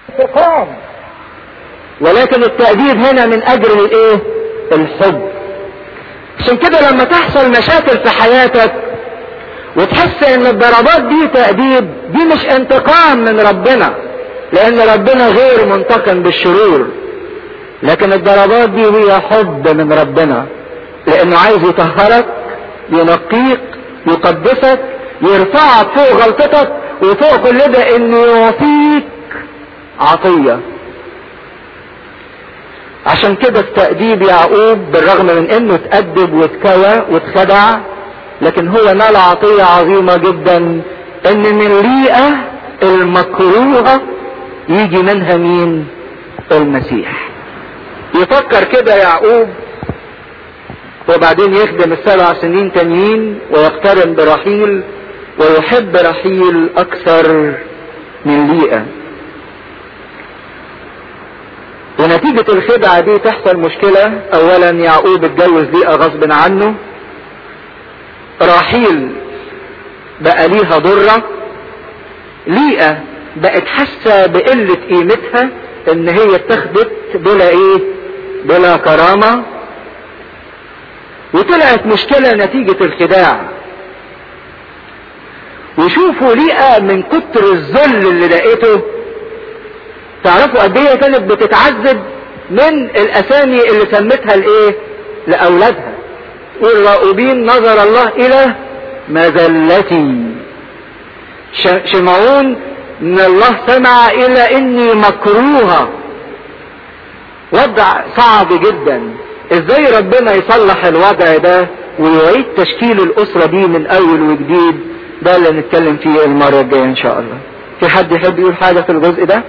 انتقام ولكن التأديب هنا من اجل الايه الحب عشان كده لما تحصل مشاكل في حياتك وتحس ان الضربات دي تأديب دي مش انتقام من ربنا لان ربنا غير منتقم بالشرور لكن الضربات دي هي حب من ربنا لانه عايز يطهرك ينقيك يقدسك يرفعك فوق غلطتك وفوق كل ده انه يعطيك عطية عشان كده التأديب يعقوب بالرغم من انه اتأدب واتكوى واتخدع لكن هو نال عطية عظيمة جدا ان من ليئة المكروهة يجي منها مين المسيح يفكر كده يعقوب وبعدين يخدم السبع سنين تانيين ويقترن برحيل ويحب رحيل اكثر من ليئة ونتيجة الخدعة دي تحصل مشكلة اولا يعقوب اتجوز ليئة غصب عنه راحيل بقى ليها ضرة ليئة بقت حاسة بقلة قيمتها ان هي اتخذت بلا ايه بلا كرامة وطلعت مشكلة نتيجة الخداع وشوفوا ليئة من كتر الذل اللي لقيته تعرفوا قد ايه كانت بتتعذب من الاسامي اللي سمتها لايه لاولادها والراؤوبين نظر الله الى مذلتي شمعون ان الله سمع الى اني مكروهة وضع صعب جدا ازاي ربنا يصلح الوضع ده ويعيد تشكيل الاسرة دي من اول وجديد ده اللي نتكلم فيه المرة الجاية ان شاء الله في حد يحب يقول حاجة في الجزء ده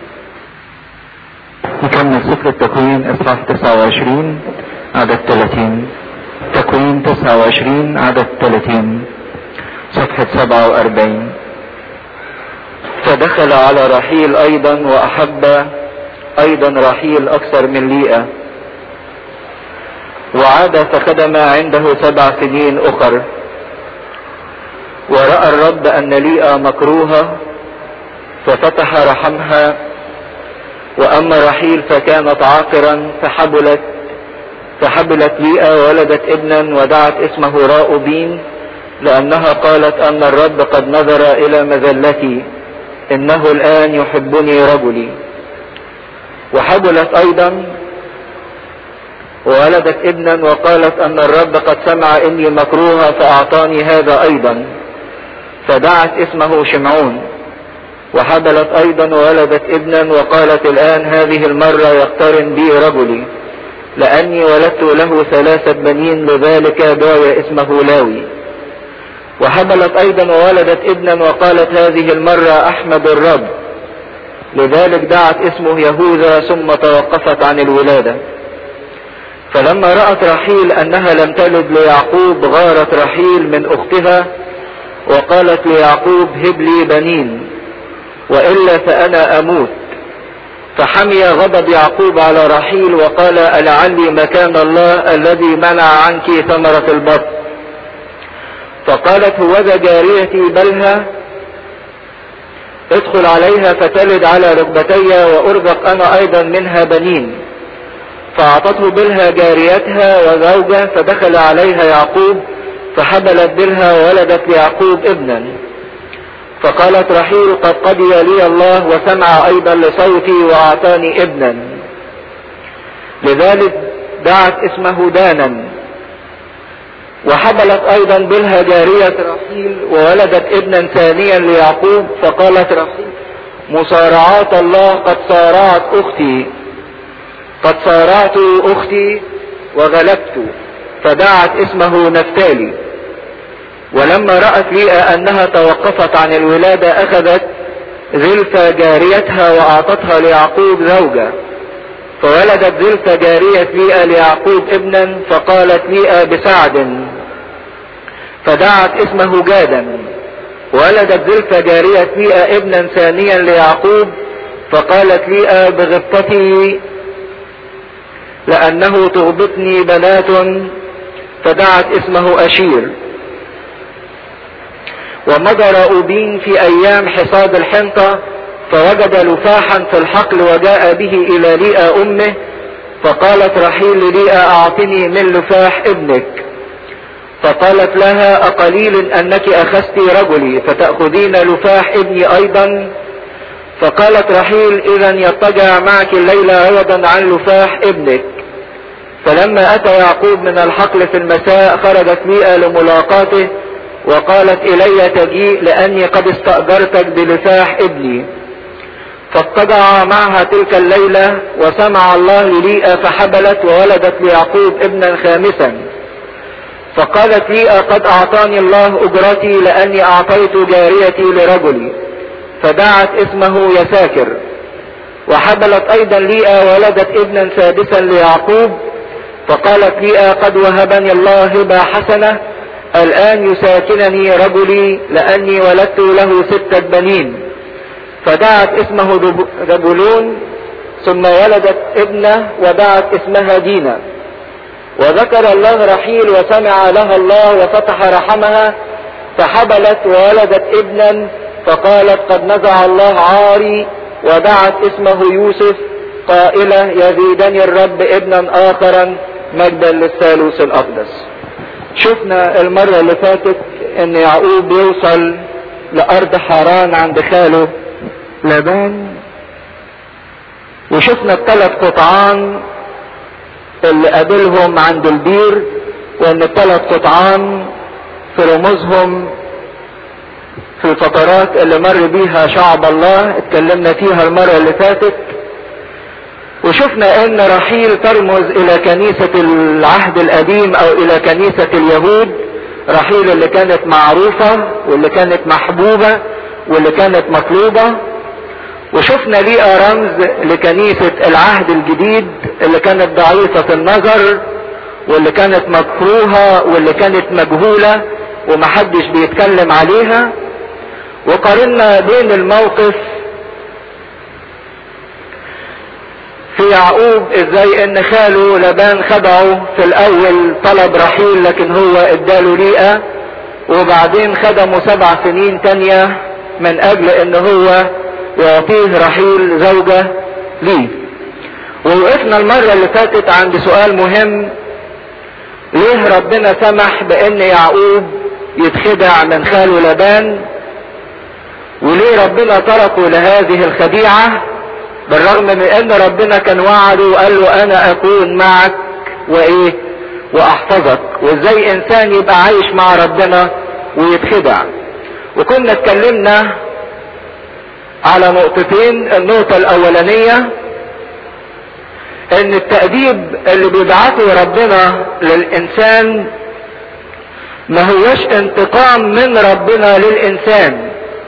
نكمل سفر التكوين اصحاح 29 عدد 30 تكوين 29 عدد 30 صفحة 47 فدخل على رحيل ايضا واحب ايضا رحيل اكثر من ليئة وعاد فخدم عنده سبع سنين اخر ورأى الرب ان ليئة مكروهة ففتح رحمها واما رحيل فكانت عاقرا فحبلت فحبلت ليئة وولدت ابنا ودعت اسمه راؤوبين لانها قالت ان الرب قد نظر الى مذلتي انه الان يحبني رجلي وحبلت ايضا وولدت ابنا وقالت ان الرب قد سمع اني مكروهة فاعطاني هذا ايضا فدعت اسمه شمعون وحبلت ايضا وولدت ابنا وقالت الان هذه المرة يقترن بي رجلي لاني ولدت له ثلاثة بنين لذلك دعي اسمه لاوي وحملت ايضا وولدت ابنا وقالت هذه المرة احمد الرب لذلك دعت اسمه يهوذا ثم توقفت عن الولادة فلما رأت رحيل انها لم تلد ليعقوب غارت رحيل من اختها وقالت ليعقوب هب لي بنين والا فانا اموت فحمي غضب يعقوب على رحيل وقال ألعلي مكان الله الذي منع عنك ثمرة البطن فقالت هوذا جاريتي بلها ادخل عليها فتلد على ركبتي وارزق انا ايضا منها بنين فاعطته بلها جاريتها وزوجة فدخل عليها يعقوب فحبلت بلها وولدت ليعقوب ابنا فقالت رحيل قد قضي لي الله وسمع ايضا لصوتي واعطاني ابنا لذلك دعت اسمه دانا وحبلت ايضا بلها جارية رحيل وولدت ابنا ثانيا ليعقوب فقالت رحيل مصارعات الله قد صارعت اختي قد صارعت اختي وغلبت فدعت اسمه نفتالي ولما رأت ليئة انها توقفت عن الولادة اخذت زلفة جاريتها واعطتها ليعقوب زوجة فولدت زلفة جارية ليئة ليعقوب ابنا فقالت ليئة بسعد فدعت اسمه جادا ولدت زلفة جارية ليئة ابنا ثانيا ليعقوب فقالت ليئة بغبطتي لانه تغبطني بنات فدعت اسمه اشير ومضى راؤوبين في ايام حصاد الحنطة فوجد لفاحا في الحقل وجاء به الى ليئة امه فقالت رحيل لليئة اعطني من لفاح ابنك فقالت لها اقليل انك اخذت رجلي فتأخذين لفاح ابني ايضا فقالت رحيل اذا يضطجع معك الليلة عوضا عن لفاح ابنك فلما اتى يعقوب من الحقل في المساء خرجت ليئة لملاقاته وقالت الي تجيء لاني قد استأجرتك بلفاح ابني فاضطجع معها تلك الليلة وسمع الله لليئة فحبلت وولدت ليعقوب ابنا خامسا فقالت ليئة قد اعطاني الله اجرتي لاني اعطيت جاريتي لرجلي فدعت اسمه يساكر وحبلت ايضا ليئة وولدت ابنا سادسا ليعقوب فقالت ليئة قد وهبني الله هبة حسنة الان يساكنني رجلي لاني ولدت له ستة بنين فدعت اسمه رجلون ثم ولدت ابنة ودعت اسمها دينا وذكر الله رحيل وسمع لها الله وفتح رحمها فحبلت وولدت ابنا فقالت قد نزع الله عاري ودعت اسمه يوسف قائلة يزيدني الرب ابنا اخرا مجدا للثالوث الاقدس شفنا المرة اللي فاتت ان يعقوب يوصل لارض حران عند خاله لبان وشفنا الثلاث قطعان اللي قابلهم عند البير وان الثلاث قطعان في رموزهم في الفترات اللي مر بيها شعب الله اتكلمنا فيها المرة اللي فاتت وشفنا ان رحيل ترمز الى كنيسة العهد القديم او الى كنيسة اليهود رحيل اللي كانت معروفة واللي كانت محبوبة واللي كانت مطلوبة وشفنا ليها رمز لكنيسة العهد الجديد اللي كانت ضعيفة النظر واللي كانت مكروهة واللي كانت مجهولة ومحدش بيتكلم عليها وقارنا بين الموقف في يعقوب ازاي ان خاله لبان خدعه في الاول طلب رحيل لكن هو اداله ليئة وبعدين خدمه سبع سنين تانية من اجل ان هو يعطيه رحيل زوجة ليه ووقفنا المرة اللي فاتت عند سؤال مهم ليه ربنا سمح بان يعقوب يتخدع من خاله لبان وليه ربنا تركه لهذه الخديعة بالرغم من ان ربنا كان وعده وقال له انا اكون معك وايه واحفظك وازاي انسان يبقى عايش مع ربنا ويتخدع وكنا اتكلمنا على نقطتين النقطة الاولانية ان التأديب اللي بيبعثه ربنا للانسان ما هوش انتقام من ربنا للانسان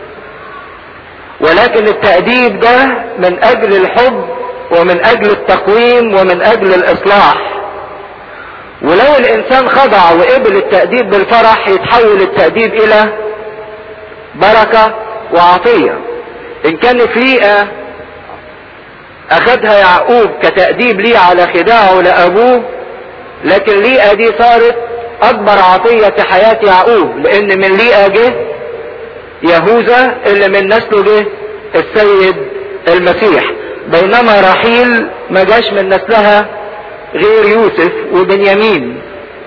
ولكن التأديب ده من اجل الحب ومن اجل التقويم ومن اجل الاصلاح ولو الانسان خضع وقبل التأديب بالفرح يتحول التأديب الى بركة وعطية ان كانت ليئة اخدها يعقوب كتأديب ليه على خداعه لابوه لكن ليئة دي صارت اكبر عطية في حياة يعقوب لان من ليئة جه يهوذا اللي من نسله جه السيد المسيح بينما رحيل ما جاش من نسلها غير يوسف وبنيامين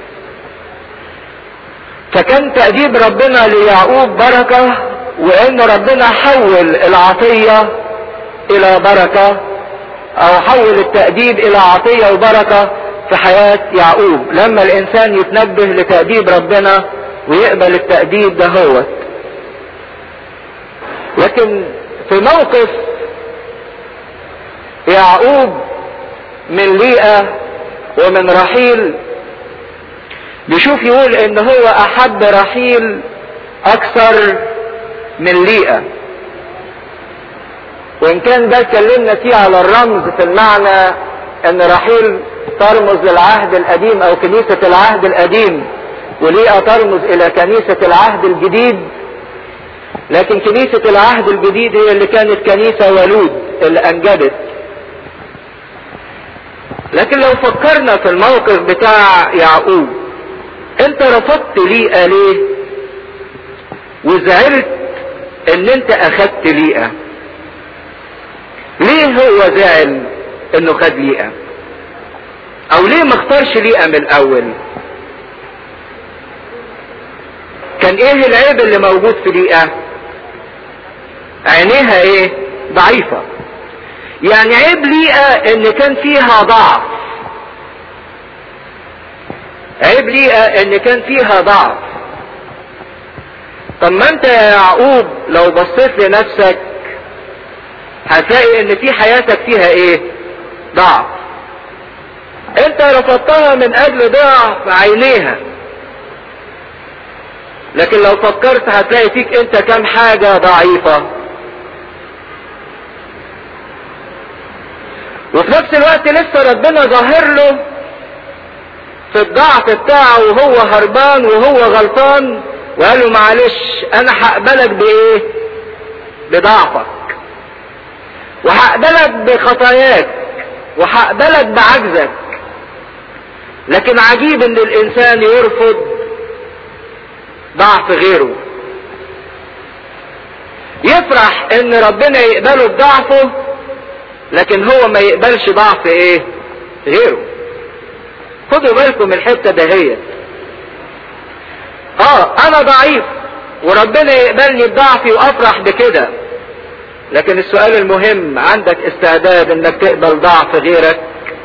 فكان تأديب ربنا ليعقوب بركة وان ربنا حول العطية الى بركة او حول التأديب الى عطية وبركة في حياة يعقوب لما الانسان يتنبه لتأديب ربنا ويقبل التأديب ده هو لكن في موقف يعقوب من ليئة ومن رحيل بيشوف يقول ان هو احب رحيل اكثر من ليئة وان كان ده اتكلمنا فيه على الرمز في المعنى ان رحيل ترمز للعهد القديم او كنيسة العهد القديم وليئة ترمز الى كنيسة العهد الجديد لكن كنيسة العهد الجديد هي اللي كانت كنيسة ولود اللي انجبت لكن لو فكرنا في الموقف بتاع يعقوب انت رفضت ليئة ليه وزعلت ان انت اخدت ليئة ليه هو زعل انه خد ليئة او ليه ما اختارش ليئة من الاول كان ايه العيب اللي موجود في ليئة عينيها ايه ضعيفة يعني عيب ليئة ان كان فيها ضعف عيب ليئة ان كان فيها ضعف طب ما انت يا يعقوب لو بصيت لنفسك هتلاقي ان في حياتك فيها ايه ضعف انت رفضتها من اجل ضعف عينيها لكن لو فكرت هتلاقي فيك انت كم حاجة ضعيفة وفي نفس الوقت لسه ربنا ظاهر له في الضعف بتاعه وهو هربان وهو غلطان وقال له معلش انا هقبلك بايه بضعفك وهقبلك بخطاياك وهقبلك بعجزك لكن عجيب ان الانسان يرفض ضعف غيره يفرح ان ربنا يقبله بضعفه لكن هو ما يقبلش ضعف ايه غيره خدوا بالكم الحتة دهيت اه انا ضعيف وربنا يقبلني بضعفي وافرح بكده لكن السؤال المهم عندك استعداد انك تقبل ضعف غيرك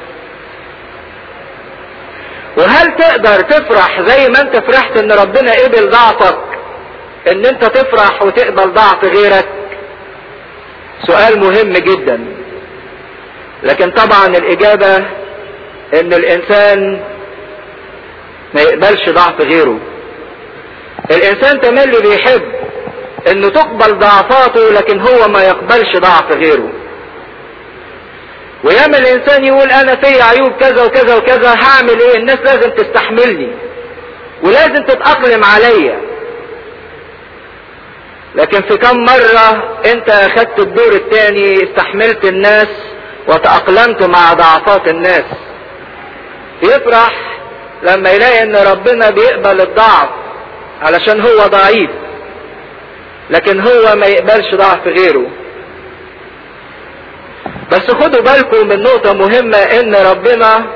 وهل تقدر تفرح زي ما انت فرحت ان ربنا قبل ضعفك ان انت تفرح وتقبل ضعف غيرك سؤال مهم جدا لكن طبعا الاجابة ان الانسان ما يقبلش ضعف غيره الانسان تملي بيحب انه تقبل ضعفاته لكن هو ما يقبلش ضعف غيره وياما الانسان يقول انا في عيوب كذا وكذا وكذا هعمل ايه الناس لازم تستحملني ولازم تتأقلم عليا لكن في كم مرة انت اخدت الدور التاني استحملت الناس وتأقلمت مع ضعفات الناس يفرح لما يلاقي ان ربنا بيقبل الضعف علشان هو ضعيف لكن هو ما يقبلش ضعف غيره بس خدوا بالكم من نقطة مهمة ان ربنا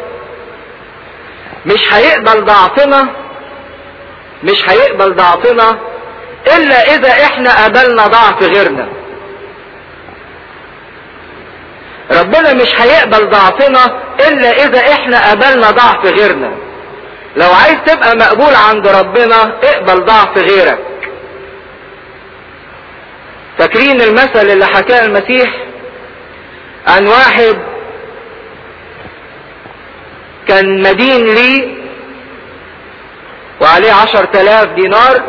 مش هيقبل ضعفنا مش هيقبل ضعفنا الا اذا احنا قبلنا ضعف غيرنا ربنا مش هيقبل ضعفنا الا اذا احنا قبلنا ضعف غيرنا لو عايز تبقى مقبول عند ربنا اقبل ضعف غيرك فاكرين المثل اللي حكاه المسيح عن واحد كان مدين لي وعليه عشر تلاف دينار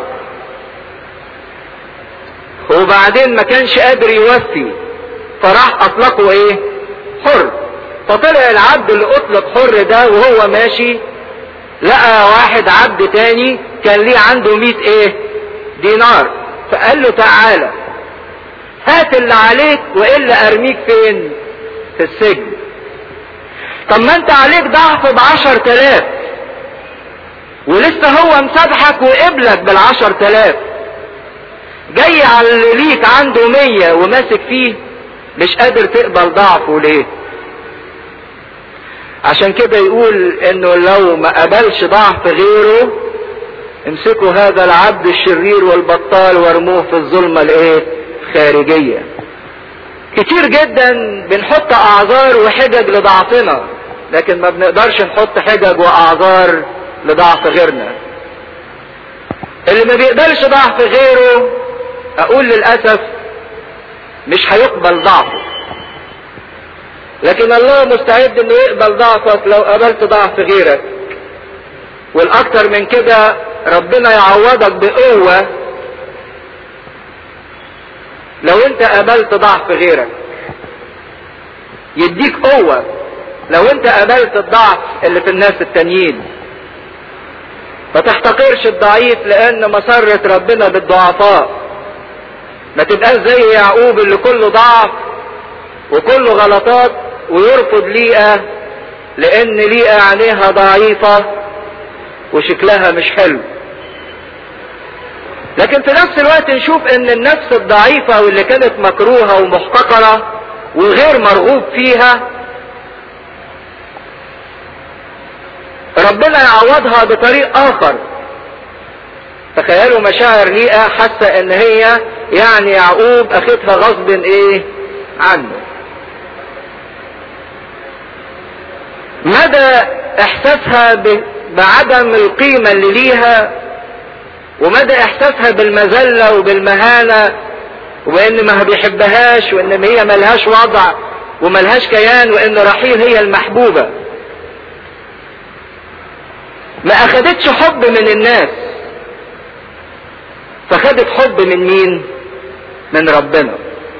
وبعدين ما كانش قادر يوفي فراح اطلقه ايه حر فطلع العبد اللي اطلق حر ده وهو ماشي لقى واحد عبد تاني كان ليه عنده مئة ايه دينار فقال له تعالى هات اللي عليك والا ارميك فين في السجن طب ما انت عليك ضعف بعشر تلاف ولسه هو مسامحك وقبلك بالعشر تلاف جاي على اللي ليك عنده مية وماسك فيه مش قادر تقبل ضعفه ليه عشان كده يقول انه لو ما قبلش ضعف غيره امسكوا هذا العبد الشرير والبطال وارموه في الظلمة الايه خارجية كتير جدا بنحط اعذار وحجج لضعفنا لكن ما بنقدرش نحط حجج واعذار لضعف غيرنا اللي ما بيقبلش ضعف غيره اقول للاسف مش هيقبل ضعفه لكن الله مستعد انه يقبل ضعفك لو قبلت ضعف غيرك والاكتر من كده ربنا يعوضك بقوة لو انت قبلت ضعف غيرك يديك قوة لو انت قبلت الضعف اللي في الناس التانيين ما تحتقرش الضعيف لان مسرة ربنا بالضعفاء ما تبقاش زي يعقوب اللي كله ضعف وكله غلطات ويرفض ليئة لان ليئة عينيها ضعيفة وشكلها مش حلو لكن في نفس الوقت نشوف ان النفس الضعيفة واللي كانت مكروهة ومحتقرة وغير مرغوب فيها ربنا يعوضها بطريق اخر تخيلوا مشاعر ليئة حاسة ان هي يعني يعقوب اخدها غصب ايه عنه مدى احساسها بعدم القيمة اللي ليها ومدى احساسها بالمذلة وبالمهانة وان ما بيحبهاش وان هي ملهاش وضع وملهاش كيان وان رحيل هي المحبوبة ما اخدتش حب من الناس فخدت حب من مين من ربنا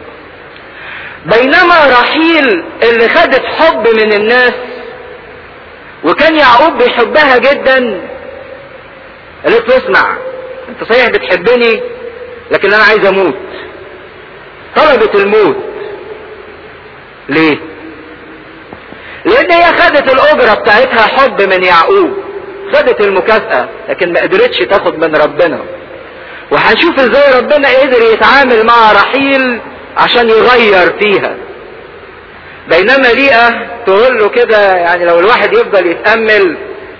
بينما رحيل اللي خدت حب من الناس وكان يعقوب بيحبها جدا قالت له اسمع انت صحيح بتحبني لكن انا عايز اموت طلبت الموت ليه لان هي خدت الاجرة بتاعتها حب من يعقوب خدت المكافأة لكن ما قدرتش تاخد من ربنا وهنشوف ازاي ربنا قدر يتعامل مع رحيل عشان يغير فيها بينما ليئة تقول له كده يعني لو الواحد يفضل يتأمل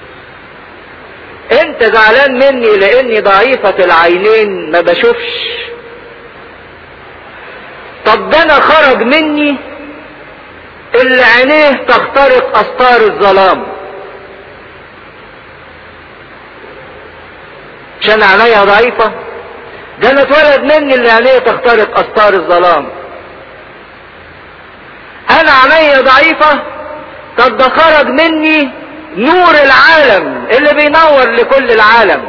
انت زعلان مني لاني ضعيفة العينين ما بشوفش طب ده انا خرج مني اللي عينيه تخترق استار الظلام عشان عينيا ضعيفة ده انا اتولد مني اللي عينيه تخترق استار الظلام انا عينيا ضعيفة طب ده خرج مني نور العالم اللي بينور لكل العالم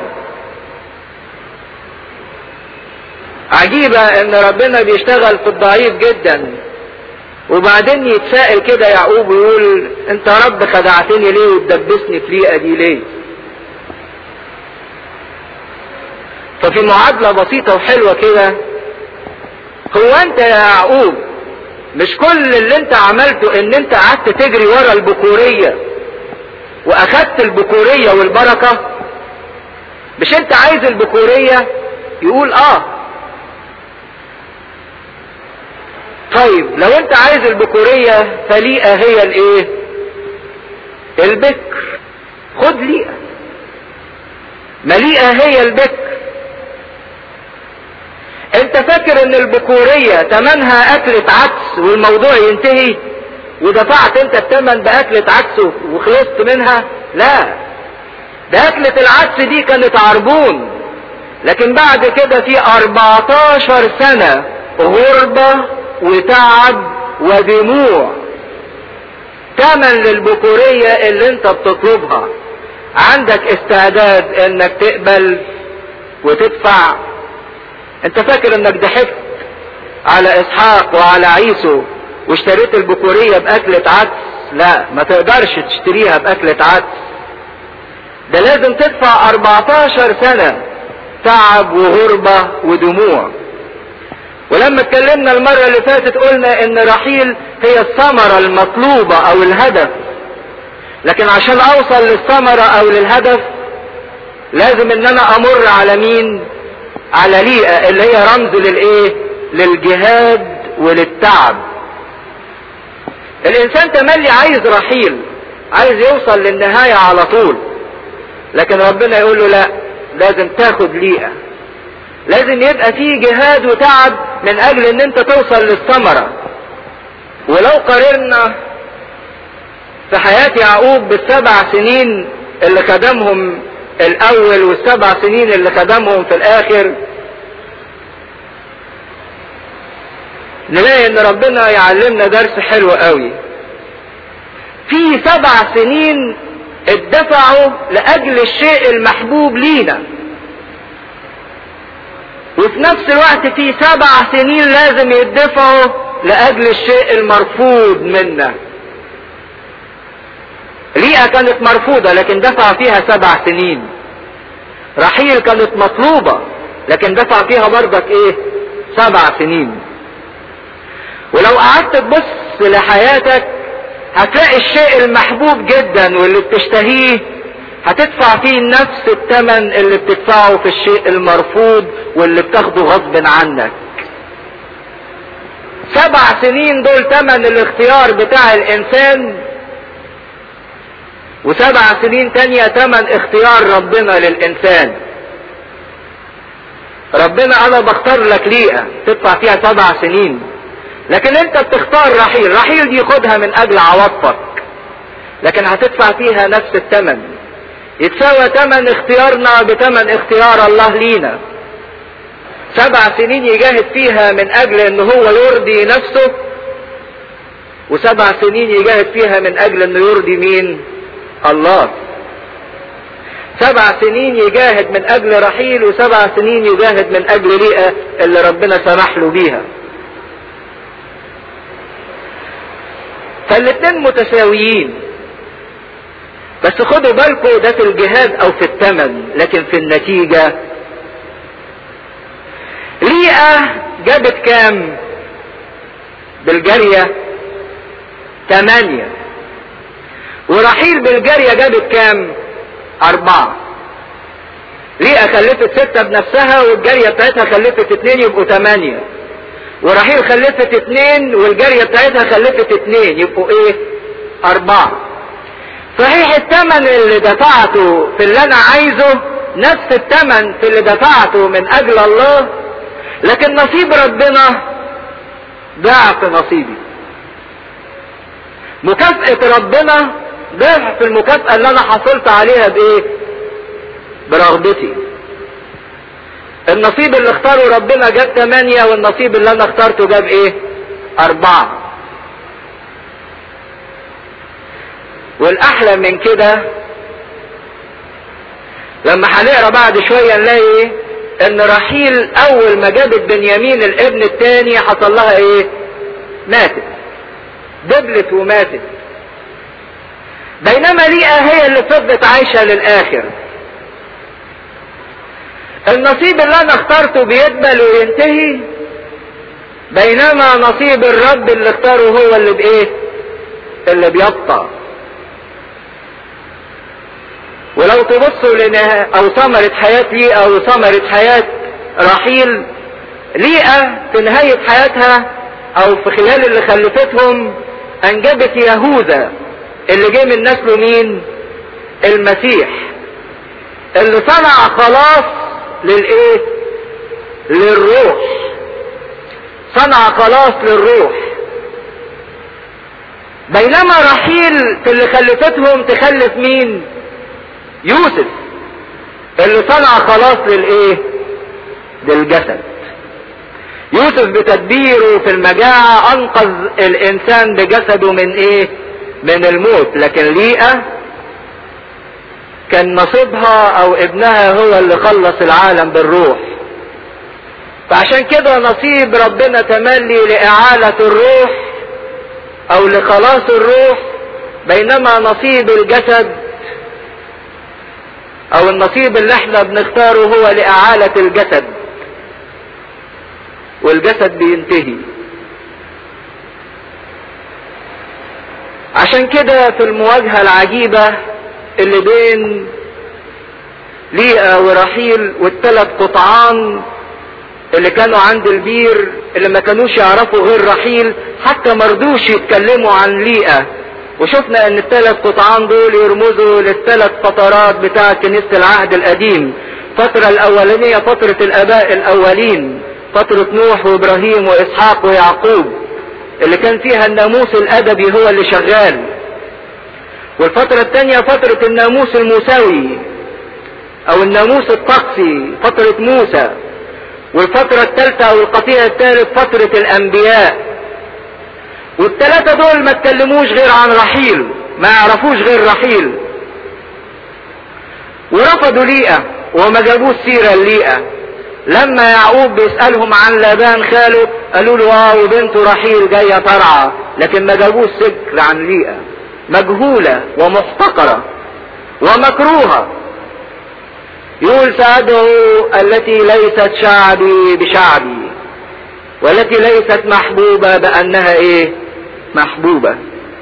عجيبة ان ربنا بيشتغل في الضعيف جدا وبعدين يتساءل كده يعقوب ويقول انت رب خدعتني ليه وتدبسني في ريقة دي ليه ففي معادلة بسيطة وحلوة كده هو انت يا يعقوب مش كل اللي انت عملته ان انت قعدت تجري ورا البكورية واخدت البكورية والبركة مش انت عايز البكورية يقول اه طيب لو انت عايز البكورية فليئة هي الايه البكر خد ليئة مليئة هي البكر انت فاكر ان البكورية تمنها اكلة عدس والموضوع ينتهي ودفعت انت التمن باكلة عدس وخلصت منها لا ده اكلة العدس دي كانت عربون لكن بعد كده في 14 سنة غربة وتعب ودموع تمن للبكورية اللي انت بتطلبها عندك استعداد انك تقبل وتدفع انت فاكر انك ضحكت على اسحاق وعلى عيسو واشتريت البكورية باكلة عدس لا ما تقدرش تشتريها باكلة عدس ده لازم تدفع 14 سنة تعب وغربة ودموع ولما اتكلمنا المرة اللي فاتت قلنا ان رحيل هي الثمرة المطلوبة او الهدف لكن عشان اوصل للثمرة او للهدف لازم ان انا امر على مين على ليئة اللي هي رمز للايه للجهاد وللتعب الانسان تملي عايز رحيل عايز يوصل للنهاية على طول لكن ربنا يقول له لا لازم تاخد ليئة لازم يبقى فيه جهاد وتعب من اجل ان انت توصل للثمرة ولو قارنا في حياة يعقوب بالسبع سنين اللي خدمهم الاول والسبع سنين اللي خدمهم في الاخر نلاقي ان ربنا يعلمنا درس حلو قوي في سبع سنين اتدفعوا لاجل الشيء المحبوب لينا وفي نفس الوقت في سبع سنين لازم يدفعوا لاجل الشيء المرفوض منا ليئة كانت مرفوضة لكن دفع فيها سبع سنين رحيل كانت مطلوبة لكن دفع فيها برضك ايه سبع سنين ولو قعدت تبص لحياتك هتلاقي الشيء المحبوب جدا واللي بتشتهيه هتدفع فيه نفس الثمن اللي بتدفعه في الشيء المرفوض واللي بتاخده غصب عنك سبع سنين دول تمن الاختيار بتاع الانسان وسبع سنين تانية تمن اختيار ربنا للانسان ربنا انا بختار لك ليئة تدفع فيها سبع سنين لكن انت بتختار رحيل رحيل دي خدها من اجل عواطفك لكن هتدفع فيها نفس الثمن يتساوى ثمن اختيارنا بثمن اختيار الله لينا سبع سنين يجاهد فيها من اجل ان هو يرضي نفسه وسبع سنين يجاهد فيها من اجل انه يرضي مين الله سبع سنين يجاهد من اجل رحيل وسبع سنين يجاهد من اجل ليئة اللي ربنا سمح له بيها فالاتنين متساويين بس خدوا بالكم ده في الجهاد او في الثمن لكن في النتيجة ليئة جابت كام بالجارية تمانية ورحيل بالجارية جابت كام اربعة ليئة خلفت ستة بنفسها والجارية بتاعتها خلفت اتنين يبقوا تمانية ورحيل خلفت اتنين والجارية بتاعتها خلفت اتنين يبقوا ايه اربعة صحيح الثمن اللي دفعته في اللي انا عايزه نفس الثمن في اللي دفعته من اجل الله لكن نصيب ربنا ضعف نصيبي مكافأة ربنا ضعف المكافأة اللي انا حصلت عليها بايه برغبتي النصيب اللي اختاره ربنا جاب ثمانية والنصيب اللي انا اخترته جاب ايه اربعة والاحلى من كده لما هنقرا بعد شوية نلاقي ان رحيل اول ما جابت بنيامين الابن الثاني حصل لها ايه ماتت دبلت وماتت بينما ليئة هي اللي فضلت عايشة للاخر النصيب اللي انا اخترته بيدبل وينتهي بينما نصيب الرب اللي اختاره هو اللي بايه اللي بيبقى ولو تبصوا لنا او ثمرة حياة ليئة او ثمرة حياة رحيل ليئة في نهاية حياتها او في خلال اللي خلفتهم انجبت يهوذا اللي جه من نسله مين المسيح اللي صنع خلاص للايه للروح صنع خلاص للروح بينما رحيل في اللي خلفتهم تخلف مين يوسف اللي صنع خلاص للايه للجسد يوسف بتدبيره في المجاعة انقذ الانسان بجسده من ايه من الموت لكن ليئة كان نصيبها او ابنها هو اللي خلص العالم بالروح فعشان كده نصيب ربنا تملي لإعالة الروح او لخلاص الروح بينما نصيب الجسد او النصيب اللي احنا بنختاره هو لإعالة الجسد والجسد بينتهي عشان كده في المواجهة العجيبة اللي بين ليئة ورحيل والثلاث قطعان اللي كانوا عند البير اللي ما كانوش يعرفوا غير رحيل حتى مرضوش يتكلموا عن ليئة وشفنا ان الثلاث قطعان دول يرمزوا للثلاث فترات بتاعة كنيسة العهد القديم فترة الاولانية فترة الاباء الاولين فترة نوح وابراهيم واسحاق ويعقوب اللي كان فيها الناموس الادبي هو اللي شغال والفترة الثانية فترة الناموس الموسوي او الناموس الطقسي فترة موسى والفترة الثالثة او القطيع الثالث فترة الانبياء والثلاثة دول ما اتكلموش غير عن رحيل ما يعرفوش غير رحيل ورفضوا ليئة وما جابوش سيرة ليئة لما يعقوب بيسألهم عن لابان خاله قالوا له اه وبنته رحيل جاية ترعى لكن ما جابوش ذكر عن ليئة مجهولة ومحتقرة ومكروهة يقول سأدعو التي ليست شعبي بشعبي والتي ليست محبوبة بأنها ايه محبوبة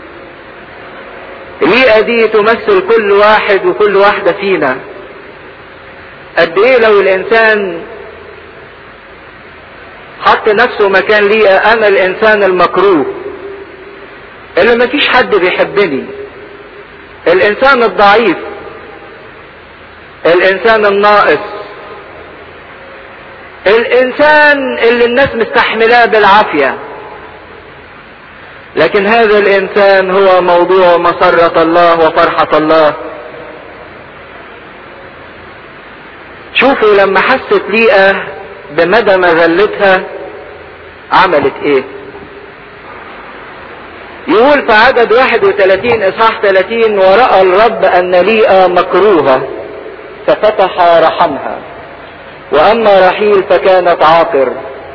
الليئة دي تمثل كل واحد وكل واحدة فينا قد ايه لو الانسان حط نفسه مكان ليا انا الانسان المكروه اللي مفيش حد بيحبني الانسان الضعيف الانسان الناقص الانسان اللي الناس مستحملاه بالعافيه لكن هذا الانسان هو موضوع مسره الله وفرحه الله شوفوا لما حست ليئة بمدى مذلتها عملت ايه يقول في عدد 31 اصحاح 30 ورأى الرب ان ليئة مكروهة ففتح رحمها واما رحيل فكانت عاقر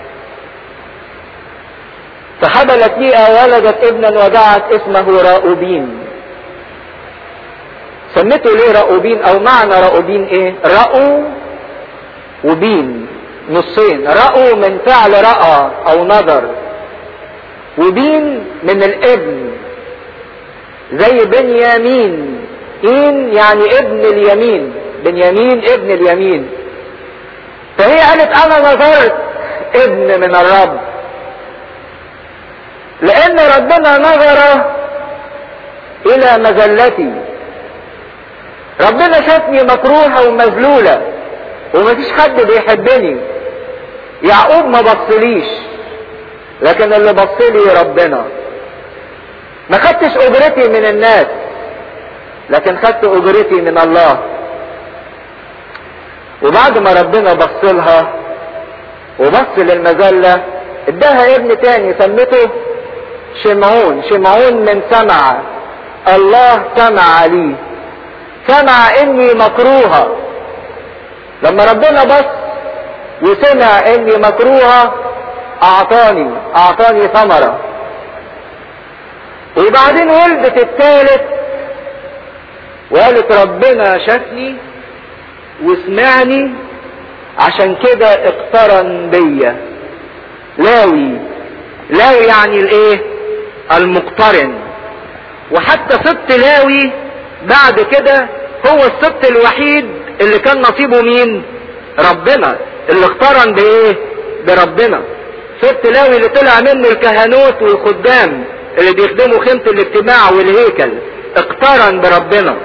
فحبلت ليئة ولدت ابنا ودعت اسمه راؤوبين سمته ليه راؤوبين او معنى راؤوبين ايه رأوا وبين نصين رأوا من فعل رأى او نظر وبين من الابن زي بنيامين إين يعني ابن اليمين بنيامين ابن اليمين فهي قالت انا نظرت ابن من الرب لان ربنا نظر الى مذلتي ربنا شافني مكروهة ومذلولة ومفيش حد بيحبني يعقوب ما بصليش لكن اللي بصلي ربنا ما خدتش اجرتي من الناس لكن خدت اجرتي من الله وبعد ما ربنا بصلها وبص للمذلة اداها ابن تاني سمته شمعون شمعون من سمع الله سمع لي سمع اني مكروهة لما ربنا بص وسمع اني مكروهة اعطاني اعطاني ثمرة وبعدين ولدت الثالث وقالت ربنا شافني وسمعني عشان كده اقترن بيا لاوي لاوي يعني الايه المقترن وحتى سبط لاوي بعد كده هو السبط الوحيد اللي كان نصيبه مين ربنا اللي اقترن بايه بربنا سبط لاوي اللي طلع منه الكهنوت والخدام اللي بيخدموا خيمة الاجتماع والهيكل اقترن بربنا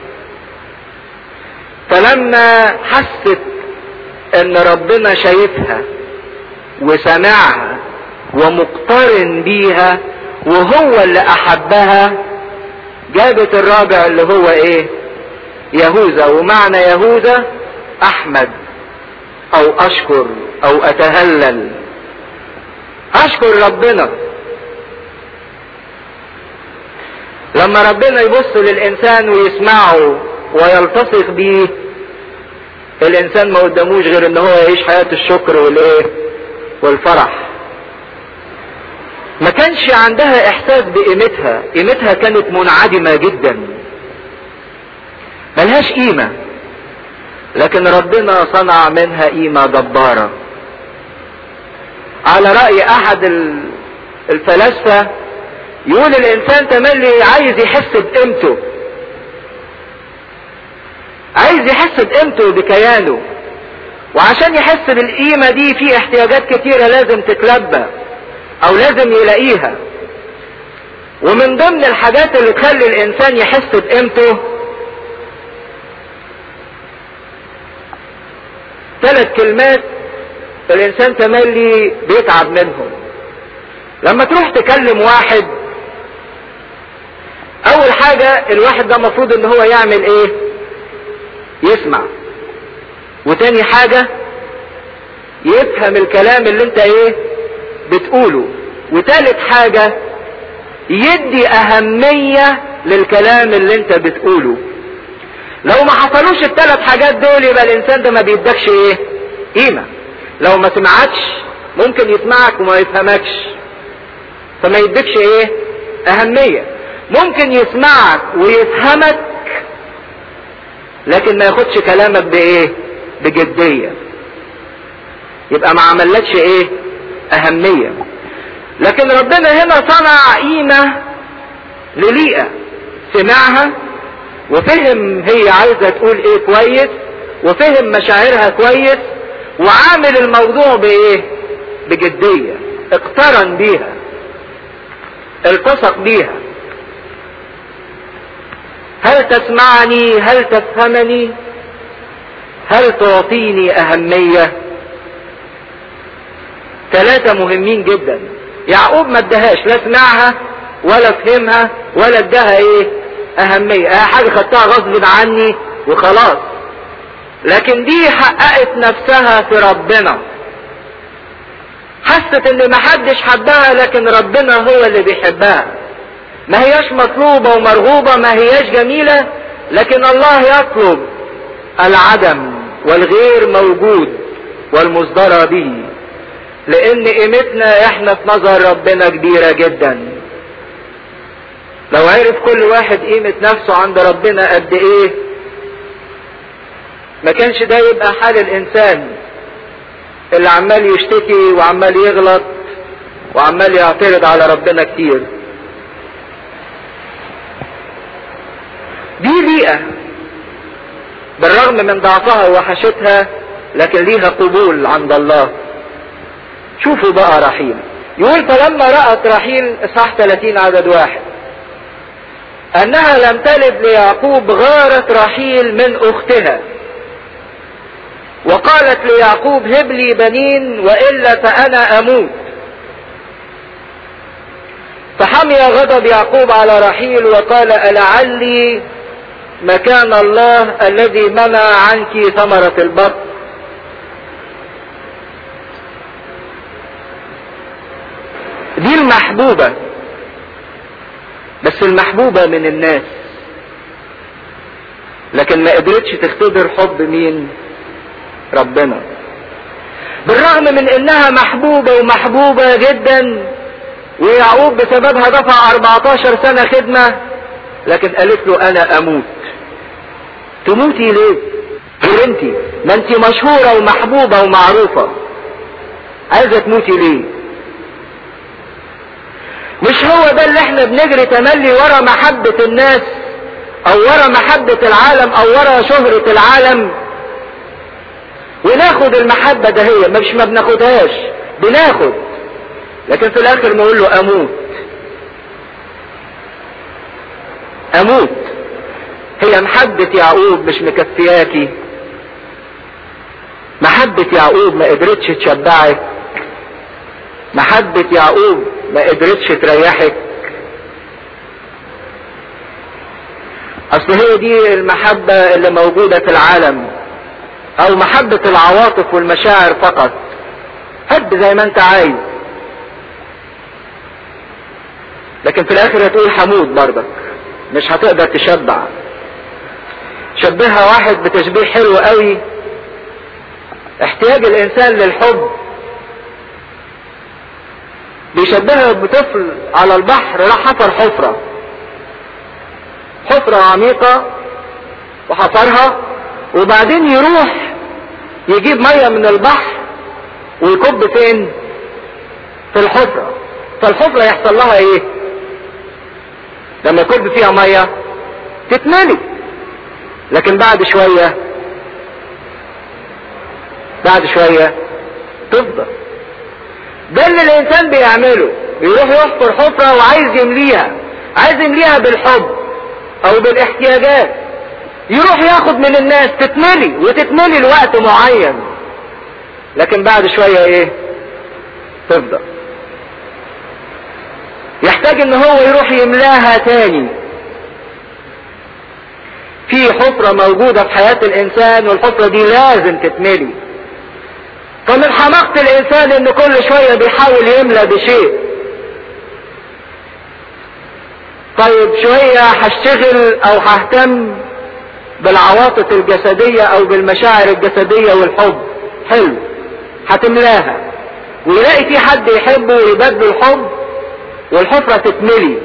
فلما حست ان ربنا شايفها وسمعها ومقترن بيها وهو اللي احبها جابت الرابع اللي هو ايه يهوذا ومعنى يهوذا احمد او اشكر او اتهلل اشكر ربنا لما ربنا يبص للانسان ويسمعه ويلتصق بيه الانسان ما قداموش غير ان هو يعيش حياة الشكر والايه والفرح ما كانش عندها احساس بقيمتها قيمتها كانت منعدمة جدا ملهاش قيمة لكن ربنا صنع منها قيمة جبارة على رأي احد الفلاسفة يقول الانسان تملي عايز يحس بقيمته عايز يحس بقيمته بكيانه وعشان يحس بالقيمة دي في احتياجات كتيرة لازم تتلبى او لازم يلاقيها ومن ضمن الحاجات اللي تخلي الانسان يحس بقيمته ثلاث كلمات الانسان تملي بيتعب منهم لما تروح تكلم واحد اول حاجة الواحد ده مفروض ان هو يعمل ايه يسمع وتاني حاجة يفهم الكلام اللي انت ايه بتقوله وتالت حاجة يدي اهمية للكلام اللي انت بتقوله لو ما حصلوش الثلاث حاجات دول يبقى الانسان ده ما بيدكش ايه قيمة لو ما سمعكش ممكن يسمعك وما يفهمكش فما يدكش ايه اهمية ممكن يسمعك ويفهمك لكن ما ياخدش كلامك بايه بجدية يبقى ما عملكش ايه اهمية لكن ربنا هنا صنع قيمة لليئة سمعها وفهم هي عايزة تقول ايه كويس وفهم مشاعرها كويس وعامل الموضوع بايه بجدية اقترن بيها التصق بيها هل تسمعني هل تفهمني هل تعطيني اهمية ثلاثة مهمين جدا يعقوب ما ادهاش لا سمعها ولا فهمها ولا اداها ايه اهمية اه حاجة خدتها غصب عني وخلاص لكن دي حققت نفسها في ربنا حست ان محدش حبها لكن ربنا هو اللي بيحبها ما هياش مطلوبة ومرغوبة ما هياش جميلة لكن الله يطلب العدم والغير موجود والمصدرة به لان قيمتنا احنا في نظر ربنا كبيرة جدا لو عرف كل واحد قيمة نفسه عند ربنا قد ايه ما كانش ده يبقى حال الانسان اللي عمال يشتكي وعمال يغلط وعمال يعترض على ربنا كتير دي بيئة بالرغم من ضعفها ووحشتها لكن ليها قبول عند الله شوفوا بقى رحيل يقول فلما رأت رحيل اصحاح 30 عدد واحد انها لم تلد ليعقوب غارت رحيل من اختها وقالت ليعقوب هب لي بنين والا فانا اموت فحمي غضب يعقوب على رحيل وقال ألعلي مكان الله الذي منع عنك ثمرة البطن دي المحبوبة بس المحبوبة من الناس لكن ما قدرتش تختبر حب مين ربنا بالرغم من انها محبوبة ومحبوبة جدا ويعقوب بسببها دفع 14 سنة خدمة لكن قالت له انا اموت تموتي ليه غير انت ما انت مشهورة ومحبوبة ومعروفة عايزة تموتي ليه مش هو ده اللي احنا بنجري تملي ورا محبة الناس او ورا محبة العالم او ورا شهرة العالم وناخد المحبة ده هي مش ما بناخدهاش بناخد لكن في الاخر نقول له اموت اموت هي محبة يعقوب مش مكفياكي محبة يعقوب ما قدرتش تشبعك محبة يعقوب ما قدرتش تريحك اصل هي دي المحبة اللي موجودة في العالم او محبة العواطف والمشاعر فقط حب زي ما انت عايز لكن في الاخر هتقول حمود برضك مش هتقدر تشبع شبهها واحد بتشبيه حلو قوي احتياج الانسان للحب بيشبهها بطفل على البحر راح حفر حفرة حفرة عميقة وحفرها وبعدين يروح يجيب مية من البحر ويكب فين في الحفرة فالحفرة يحصل لها ايه لما يكب فيها مية تتملي لكن بعد شوية بعد شوية تفضل ده اللي الانسان بيعمله بيروح يحفر حفرة وعايز يمليها عايز يمليها بالحب او بالاحتياجات يروح ياخد من الناس تتملي وتتملي لوقت معين لكن بعد شوية ايه تفضل يحتاج ان هو يروح يملاها تاني في حفرة موجودة في حياة الانسان والحفرة دي لازم تتملي فمن حماقة الانسان ان كل شوية بيحاول يملى بشيء طيب شوية هشتغل او ههتم بالعواطف الجسدية او بالمشاعر الجسدية والحب حلو هتملاها ويلاقي في حد يحبه ويبدل الحب والحفرة تتملي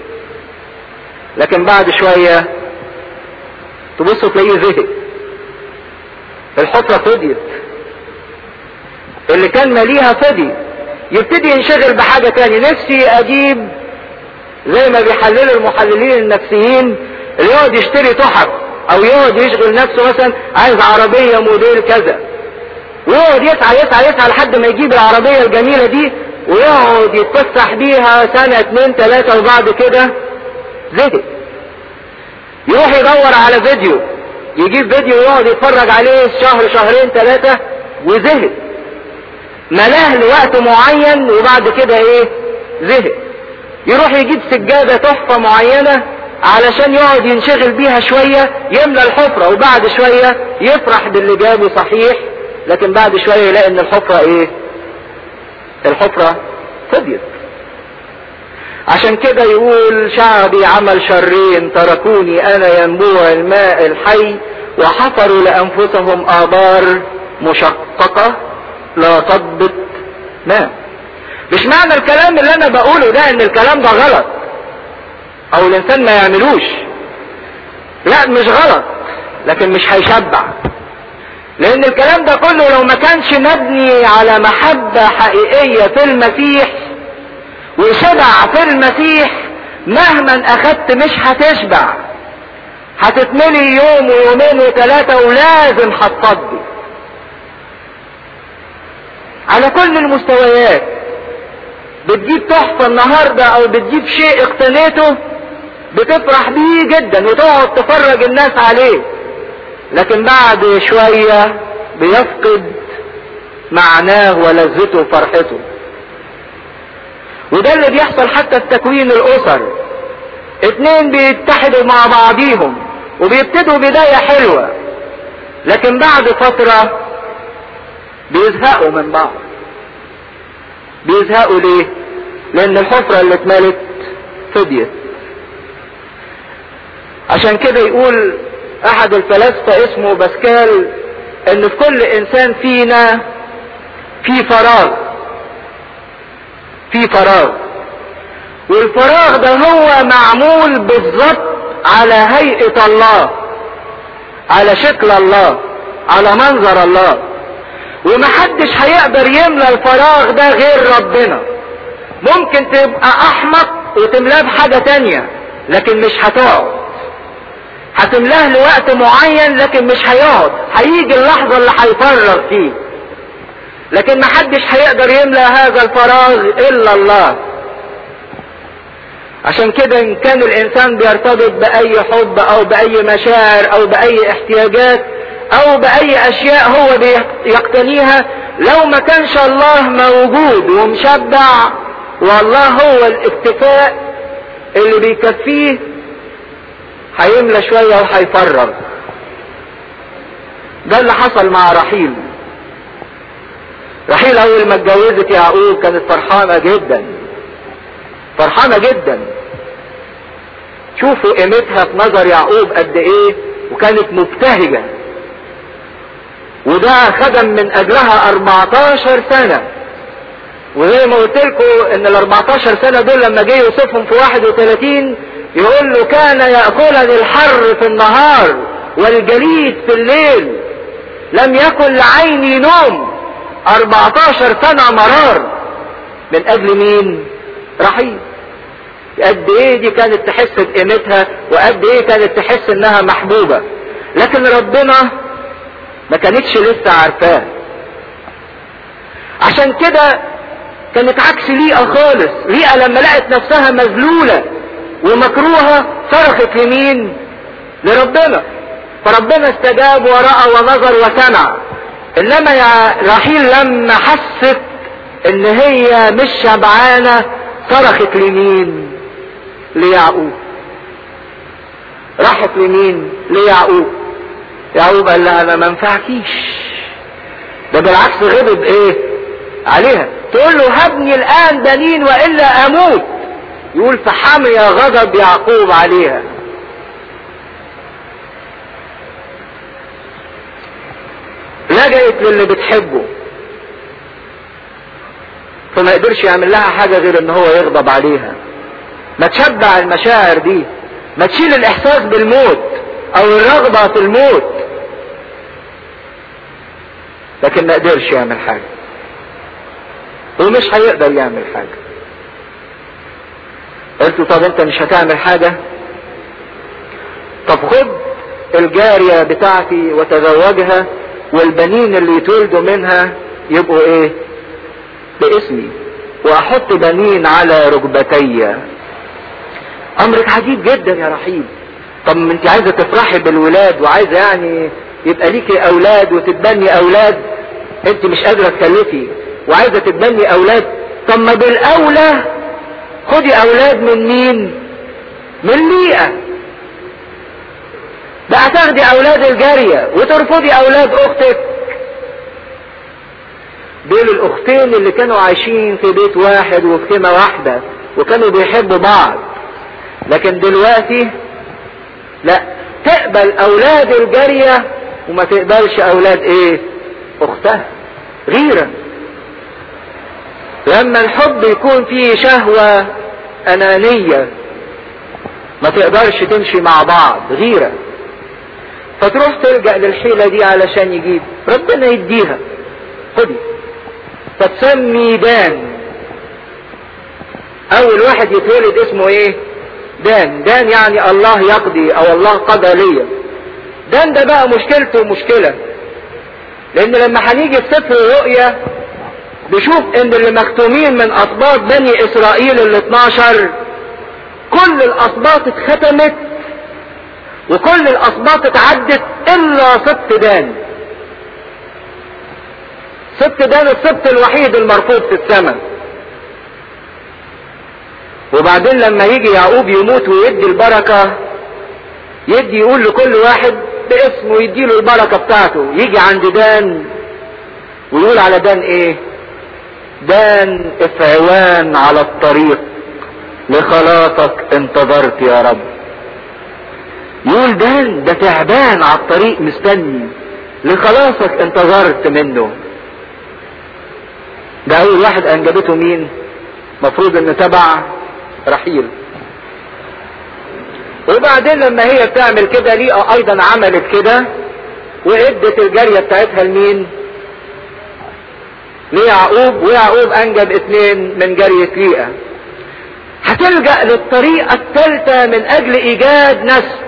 لكن بعد شوية تبص تلاقيه زهق الحفرة فضيت اللي كان ماليها فضي يبتدي ينشغل بحاجة تاني نفسي اجيب زي ما بيحللوا المحللين النفسيين اللي يقعد يشتري تحف او يقعد يشغل نفسه مثلا عايز عربية موديل كذا ويقعد يسعى يسعى يسعى لحد ما يجيب العربية الجميلة دي ويقعد يتفسح بيها سنة اتنين تلاتة وبعد كده زهق يروح يدور على فيديو يجيب فيديو ويقعد يتفرج عليه شهر شهرين ثلاثة وزهق ملاه لوقت معين وبعد كده ايه زهق يروح يجيب سجادة تحفة معينة علشان يقعد ينشغل بيها شوية يملى الحفرة وبعد شوية يفرح باللي جابه صحيح لكن بعد شوية يلاقي ان الحفرة ايه الحفرة فضيت عشان كده يقول شعبي عمل شرين تركوني انا ينبوع الماء الحي وحفروا لانفسهم ابار مشققة لا تضبط ماء مش معنى الكلام اللي انا بقوله ده ان الكلام ده غلط او الانسان ما يعملوش لا مش غلط لكن مش هيشبع لان الكلام ده كله لو ما كانش مبني على محبة حقيقية في المسيح وشبع في المسيح مهما اخدت مش هتشبع هتتملي يوم ويومين وثلاثة ولازم هتفضي على كل المستويات بتجيب تحفة النهاردة او بتجيب شيء اقتنيته بتفرح بيه جدا وتقعد تفرج الناس عليه لكن بعد شوية بيفقد معناه ولذته وفرحته وده اللي بيحصل حتى في تكوين الاسر اتنين بيتحدوا مع بعضيهم وبيبتدوا بداية حلوة لكن بعد فترة بيزهقوا من بعض بيزهقوا ليه لان الحفرة اللي اتملت فضيت عشان كده يقول احد الفلاسفة اسمه باسكال ان في كل انسان فينا في فراغ في فراغ والفراغ ده هو معمول بالظبط على هيئة الله على شكل الله على منظر الله ومحدش هيقدر يملى الفراغ ده غير ربنا ممكن تبقى احمق وتملاه بحاجة تانية لكن مش هتقعد هتملاه لوقت معين لكن مش هيقعد هيجي اللحظة اللي هيفرغ فيه لكن محدش هيقدر يملى هذا الفراغ الا الله عشان كده ان كان الانسان بيرتبط باي حب او باي مشاعر او باي احتياجات او باي اشياء هو بيقتنيها لو ما كانش الله موجود ومشبع والله هو الاكتفاء اللي بيكفيه هيملى شوية وهيفرغ ده اللي حصل مع رحيل رحيل اول ما اتجوزت يعقوب كانت فرحانة جدا فرحانة جدا شوفوا قيمتها في نظر يعقوب قد ايه وكانت مبتهجة وده خدم من اجلها 14 سنة وزي ما قلت لكم ان ال 14 سنة دول لما جه يوصفهم في 31 يقول له كان يأكلني الحر في النهار والجليد في الليل لم يكن لعيني نوم 14 سنة مرار من اجل مين رحيل قد ايه دي كانت تحس بقيمتها وقد ايه كانت تحس انها محبوبة لكن ربنا ما كانتش لسه عارفاه عشان كده كانت عكس ليئة خالص ليئة لما لقت نفسها مذلولة ومكروهة صرخت لمين لربنا فربنا استجاب ورأى ونظر وسمع انما يا رحيل لما حست ان هي مش شبعانة صرخت لمين ليعقوب راحت لمين ليعقوب يعقوب قال لها انا ما انفعكيش ده بالعكس غضب ايه عليها تقول له هبني الان بنين والا اموت يقول فحمي غضب يعقوب عليها لجأت للي بتحبه فما يقدرش يعمل لها حاجة غير ان هو يغضب عليها ما تشبع المشاعر دي ما تشيل الاحساس بالموت او الرغبة في الموت لكن ما قدرش يعمل حاجة ومش هيقدر يعمل حاجة قلت له طب انت مش هتعمل حاجة طب خد الجارية بتاعتي وتزوجها والبنين اللي يتولدوا منها يبقوا ايه باسمي واحط بنين على ركبتي امرك عجيب جدا يا رحيل طب ما انت عايزه تفرحي بالولاد وعايزه يعني يبقى ليكي اولاد وتتبني اولاد انت مش قادره تكلفي وعايزه تتبني اولاد طب ما بالاولى خدي اولاد من مين من ليئه بقى تاخدي اولاد الجاريه وترفضي اولاد اختك دول الاختين اللي كانوا عايشين في بيت واحد وفي خيمه واحده وكانوا بيحبوا بعض لكن دلوقتي لا تقبل اولاد الجاريه وما تقبلش اولاد ايه اختها غيرة لما الحب يكون فيه شهوة انانية ما تقدرش تمشي مع بعض غيرة فتروح تلجأ للحيلة دي علشان يجيب ربنا يديها خدي فتسمي دان اول واحد يتولد اسمه ايه دان دان يعني الله يقضي او الله قضى ليا دان ده بقى مشكلته مشكلة لان لما هنيجي في سفر الرؤيا نشوف ان اللي مختومين من اسباط بني اسرائيل ال 12 كل الاسباط اتختمت وكل الاسباط اتعدت الا سبط دان سبط دان السبط الوحيد المرفوض في السماء وبعدين لما يجي يعقوب يموت ويدي البركة يدي يقول لكل واحد باسمه يديله البركة بتاعته يجي عند دان ويقول على دان ايه دان افعوان على الطريق لخلاصك انتظرت يا رب يقول دان ده تعبان على الطريق مستني لخلاصك انتظرت منه ده اول واحد انجبته مين مفروض ان تبع رحيل وبعدين لما هي بتعمل كده ليئة ايضا عملت كده وادت الجارية بتاعتها لمين ليعقوب ويعقوب انجب اثنين من جارية ليئة هتلجأ للطريقة الثالثة من اجل ايجاد نسل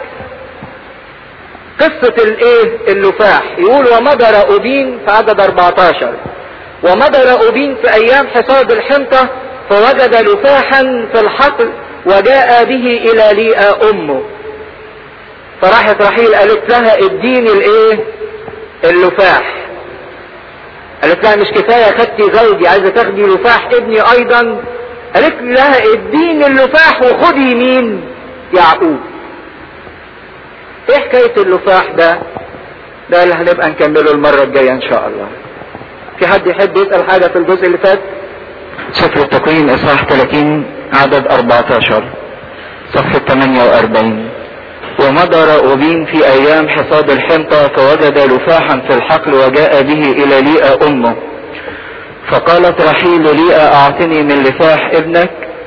قصة الايه اللفاح يقول ومضى رأوبين في عدد 14 ومضى رأوبين في ايام حصاد الحنطة فوجد لفاحا في الحقل وجاء به الى ليئة امه فراحت رحيل قالت لها اديني الايه اللفاح قالت لها مش كفاية خدتي زوجي عايزة تاخدي لفاح ابني ايضا قالت لها اديني اللفاح وخدي مين يعقوب ايه حكاية اللفاح ده ده اللي هنبقى نكمله المرة الجاية ان شاء الله في حد يحب يسأل حاجة في الجزء اللي فات سفر التكوين اصحاح 30 عدد 14 صفحة 48 ومضى رأوبين في ايام حصاد الحنطة فوجد لفاحا في الحقل وجاء به الى ليئة امه فقالت رحيل ليئة اعطني من لفاح ابنك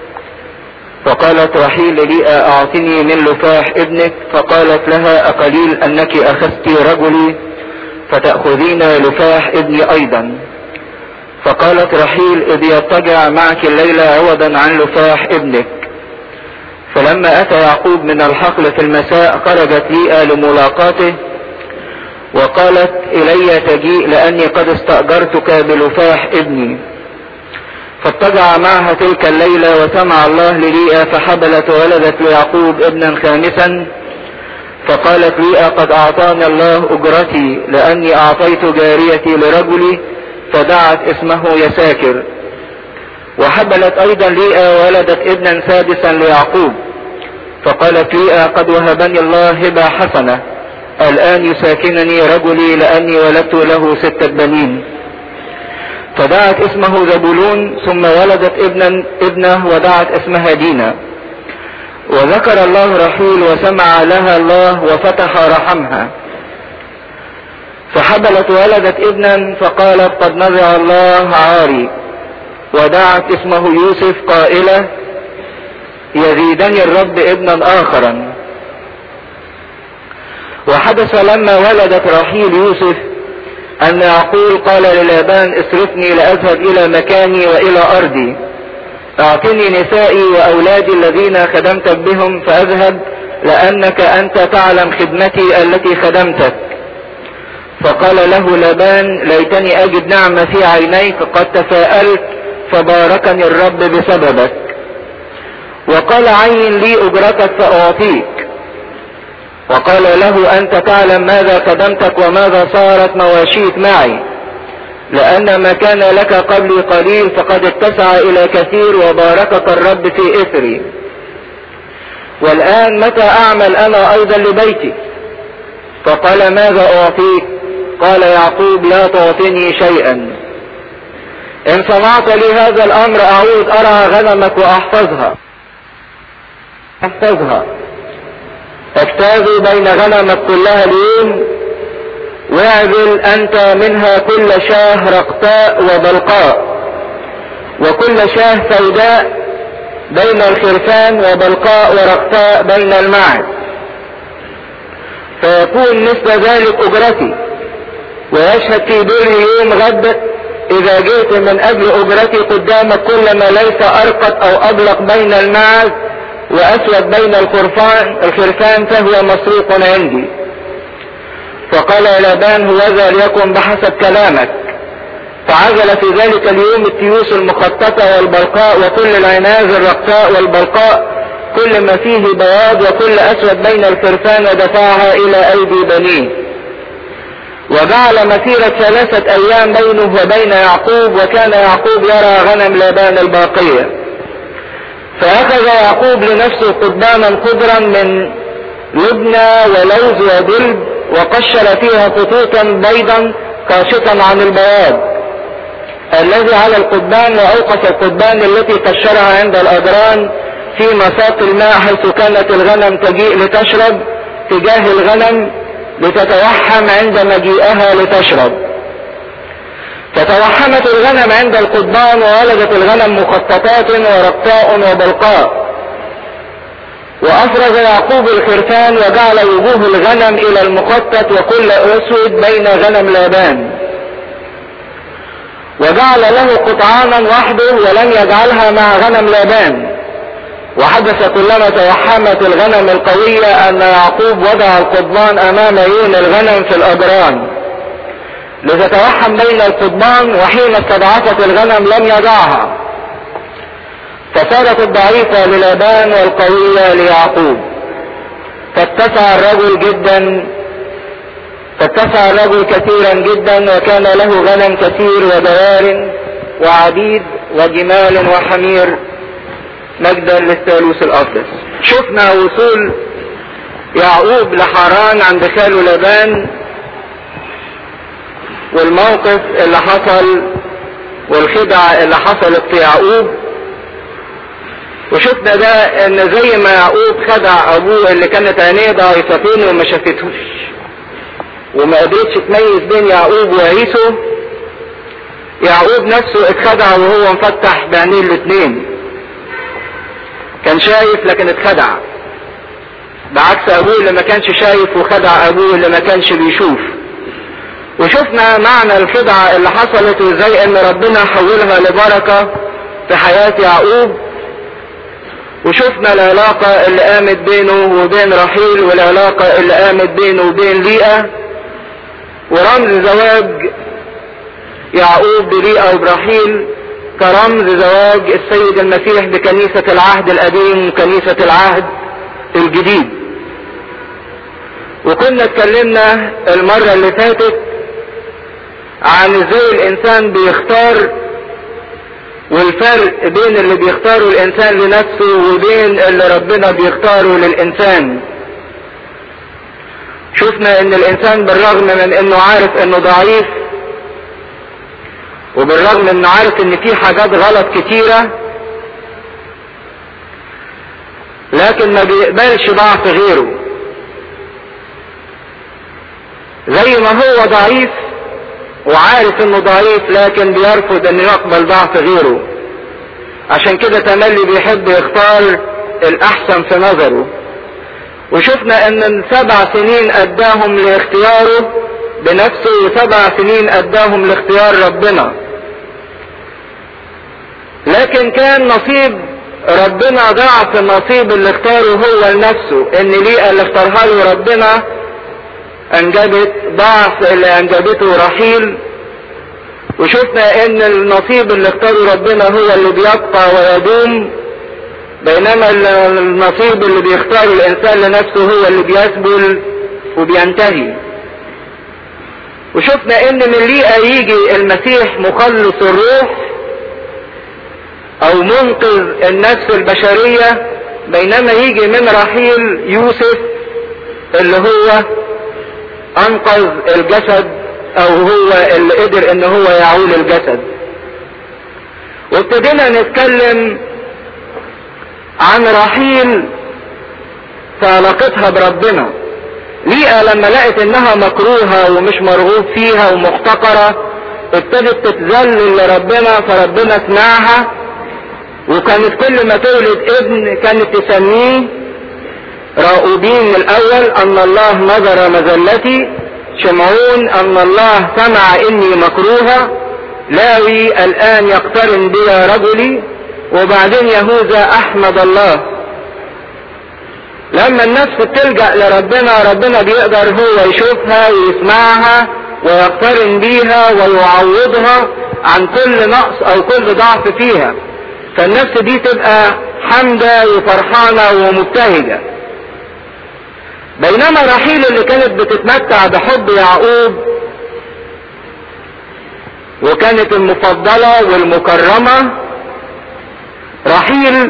فقالت رحيل ليئة اعطني من لفاح ابنك فقالت لها اقليل انك اخذت رجلي فتأخذين لفاح ابني ايضا فقالت رحيل اذ يضطجع معك الليلة عوضا عن لفاح ابنك فلما اتى يعقوب من الحقل في المساء خرجت ليئة لملاقاته وقالت الي تجيء لاني قد استأجرتك بلفاح ابني فاضطجع معها تلك الليلة وسمع الله لليئة فحبلت وولدت ليعقوب ابنا خامسا فقالت ليئة قد اعطاني الله اجرتي لاني اعطيت جاريتي لرجلي فدعت اسمه يساكر وحبلت ايضا ليئة وولدت ابنا سادسا ليعقوب فقالت ليئة قد وهبني الله هبة حسنة الان يساكنني رجلي لاني ولدت له ستة بنين فدعت اسمه زبولون ثم ولدت ابنا ابنه ودعت اسمها دينا وذكر الله رحيل وسمع لها الله وفتح رحمها فحبلت ولدت ابنا فقالت قد نزع الله عاري ودعت اسمه يوسف قائلة يزيدني الرب ابنا اخرا وحدث لما ولدت رحيل يوسف ان يعقول قال للابان اصرفني لاذهب الى مكاني والى ارضي اعطني نسائي واولادي الذين خدمتك بهم فاذهب لانك انت تعلم خدمتي التي خدمتك فقال له لابان ليتني اجد نعمة في عينيك قد تساءلت فباركني الرب بسببك وقال عين لي اجرتك فاعطيك وقال له انت تعلم ماذا خدمتك وماذا صارت مواشيك معي لان ما كان لك قبلي قليل فقد اتسع الى كثير وباركك الرب في اثري والان متى اعمل انا ايضا لبيتي فقال ماذا اعطيك قال يعقوب لا تعطيني شيئا ان صنعت لي هذا الامر اعود ارعى غنمك واحفظها احفظها اجتازوا بين غنمك كلها اليوم واعزل انت منها كل شاه رقطاء وبلقاء وكل شاه سوداء بين الخرفان وبلقاء ورقطاء بين المعز فيكون مثل ذلك اجرتي ويشهد في دور يوم غد اذا جئت من اجل اجرتي قدامك كل ما ليس ارقط او ابلق بين المعز واسود بين الخرفان الخرفان فهو مسروق عندي فقال لابان هوذا ليكن بحسب كلامك فعزل في ذلك اليوم التيوس المخططة والبلقاء وكل العناز الرقاء والبلقاء كل ما فيه بياض وكل اسود بين الخرفان ودفعها الى ايدي بنيه وجعل مسيرة ثلاثة ايام بينه وبين يعقوب وكان يعقوب يرى غنم لابان الباقية فاخذ يعقوب لنفسه قضبانا خضرا من لبنى ولوز ودلب وقشر فيها خطوطا بيضا كاشطا عن البياض الذي على القضبان واوقف القضبان التي قشرها عند الاجران في مساق الماء حيث كانت الغنم تجيء لتشرب تجاه الغنم لتتوحم عند مجيئها لتشرب فتوحمت الغنم عند القضبان وولدت الغنم مخططات ورقاء وبلقاء وافرز يعقوب الخرفان وجعل وجوه الغنم الى المخطط وكل اسود بين غنم لابان وجعل له قطعانا وحده ولم يجعلها مع غنم لابان وحدث كلما توحمت الغنم القوية ان يعقوب وضع القضبان امام عيون الغنم في الاجران لتتوحم بين القضبان وحين استضعفت الغنم لم يضعها فصارت الضعيفة للابان والقوية ليعقوب فاتسع الرجل جدا فاتسع الرجل كثيرا جدا وكان له غنم كثير ودوار وعبيد وجمال وحمير مجدا للثالوث الأقدس شفنا وصول يعقوب لحران عند خاله لبان والموقف اللي حصل والخدعة اللي حصلت في يعقوب وشفنا ده ان زي ما يعقوب خدع ابوه اللي كانت عينيه ضعيفتين وما شافتهوش وما قدرتش تميز بين يعقوب وعيسو يعقوب نفسه اتخدع وهو مفتح بعينيه الاثنين كان شايف لكن اتخدع بعكس ابوه اللي ما كانش شايف وخدع ابوه اللي ما كانش بيشوف وشفنا معنى الخدعة اللي حصلت وازاي ان ربنا حولها لبركة في حياة يعقوب وشفنا العلاقة اللي قامت بينه وبين رحيل والعلاقة اللي قامت بينه وبين ليئة ورمز زواج يعقوب بليئة وبرحيل كرمز زواج السيد المسيح بكنيسة العهد القديم وكنيسة العهد الجديد وكنا اتكلمنا المرة اللي فاتت عن ازاي الانسان بيختار والفرق بين اللي بيختاره الانسان لنفسه وبين اللي ربنا بيختاره للانسان شفنا ان الانسان بالرغم من انه عارف انه ضعيف وبالرغم انه عارف ان في حاجات غلط كتيرة لكن ما بيقبلش ضعف غيره زي ما هو ضعيف وعارف انه ضعيف لكن بيرفض انه يقبل ضعف غيره عشان كده تملي بيحب يختار الاحسن في نظره وشفنا ان سبع سنين اداهم لاختياره بنفسه وسبع سنين اداهم لاختيار ربنا لكن كان نصيب ربنا ضعف النصيب اللي اختاره هو لنفسه ان ليئة اللي اختارها له ربنا انجبت ضعف اللي انجبته رحيل وشفنا ان النصيب اللي اختاره ربنا هو اللي بيبقى ويدوم بينما النصيب اللي بيختار الانسان لنفسه هو اللي بيسبل وبينتهي وشفنا ان من ليئة يجي المسيح مخلص الروح او منقذ النفس البشرية بينما يجي من رحيل يوسف اللي هو انقذ الجسد او هو اللي قدر ان هو يعول الجسد وابتدينا نتكلم عن رحيل في علاقتها بربنا ليئة لما لقت انها مكروهة ومش مرغوب فيها ومحتقرة ابتدت تتذلل لربنا فربنا سمعها وكانت كل ما تولد ابن كانت تسميه راؤوبين الاول ان الله نظر مذلتي شمعون ان الله سمع اني مكروهة لاوي الان يقترن بي رجلي وبعدين يهوذا احمد الله لما النفس بتلجأ لربنا ربنا بيقدر هو يشوفها ويسمعها ويقترن بيها ويعوضها عن كل نقص او كل ضعف فيها فالنفس دي تبقى حمدة وفرحانة ومبتهجة بينما رحيل اللي كانت بتتمتع بحب يعقوب وكانت المفضلة والمكرمة رحيل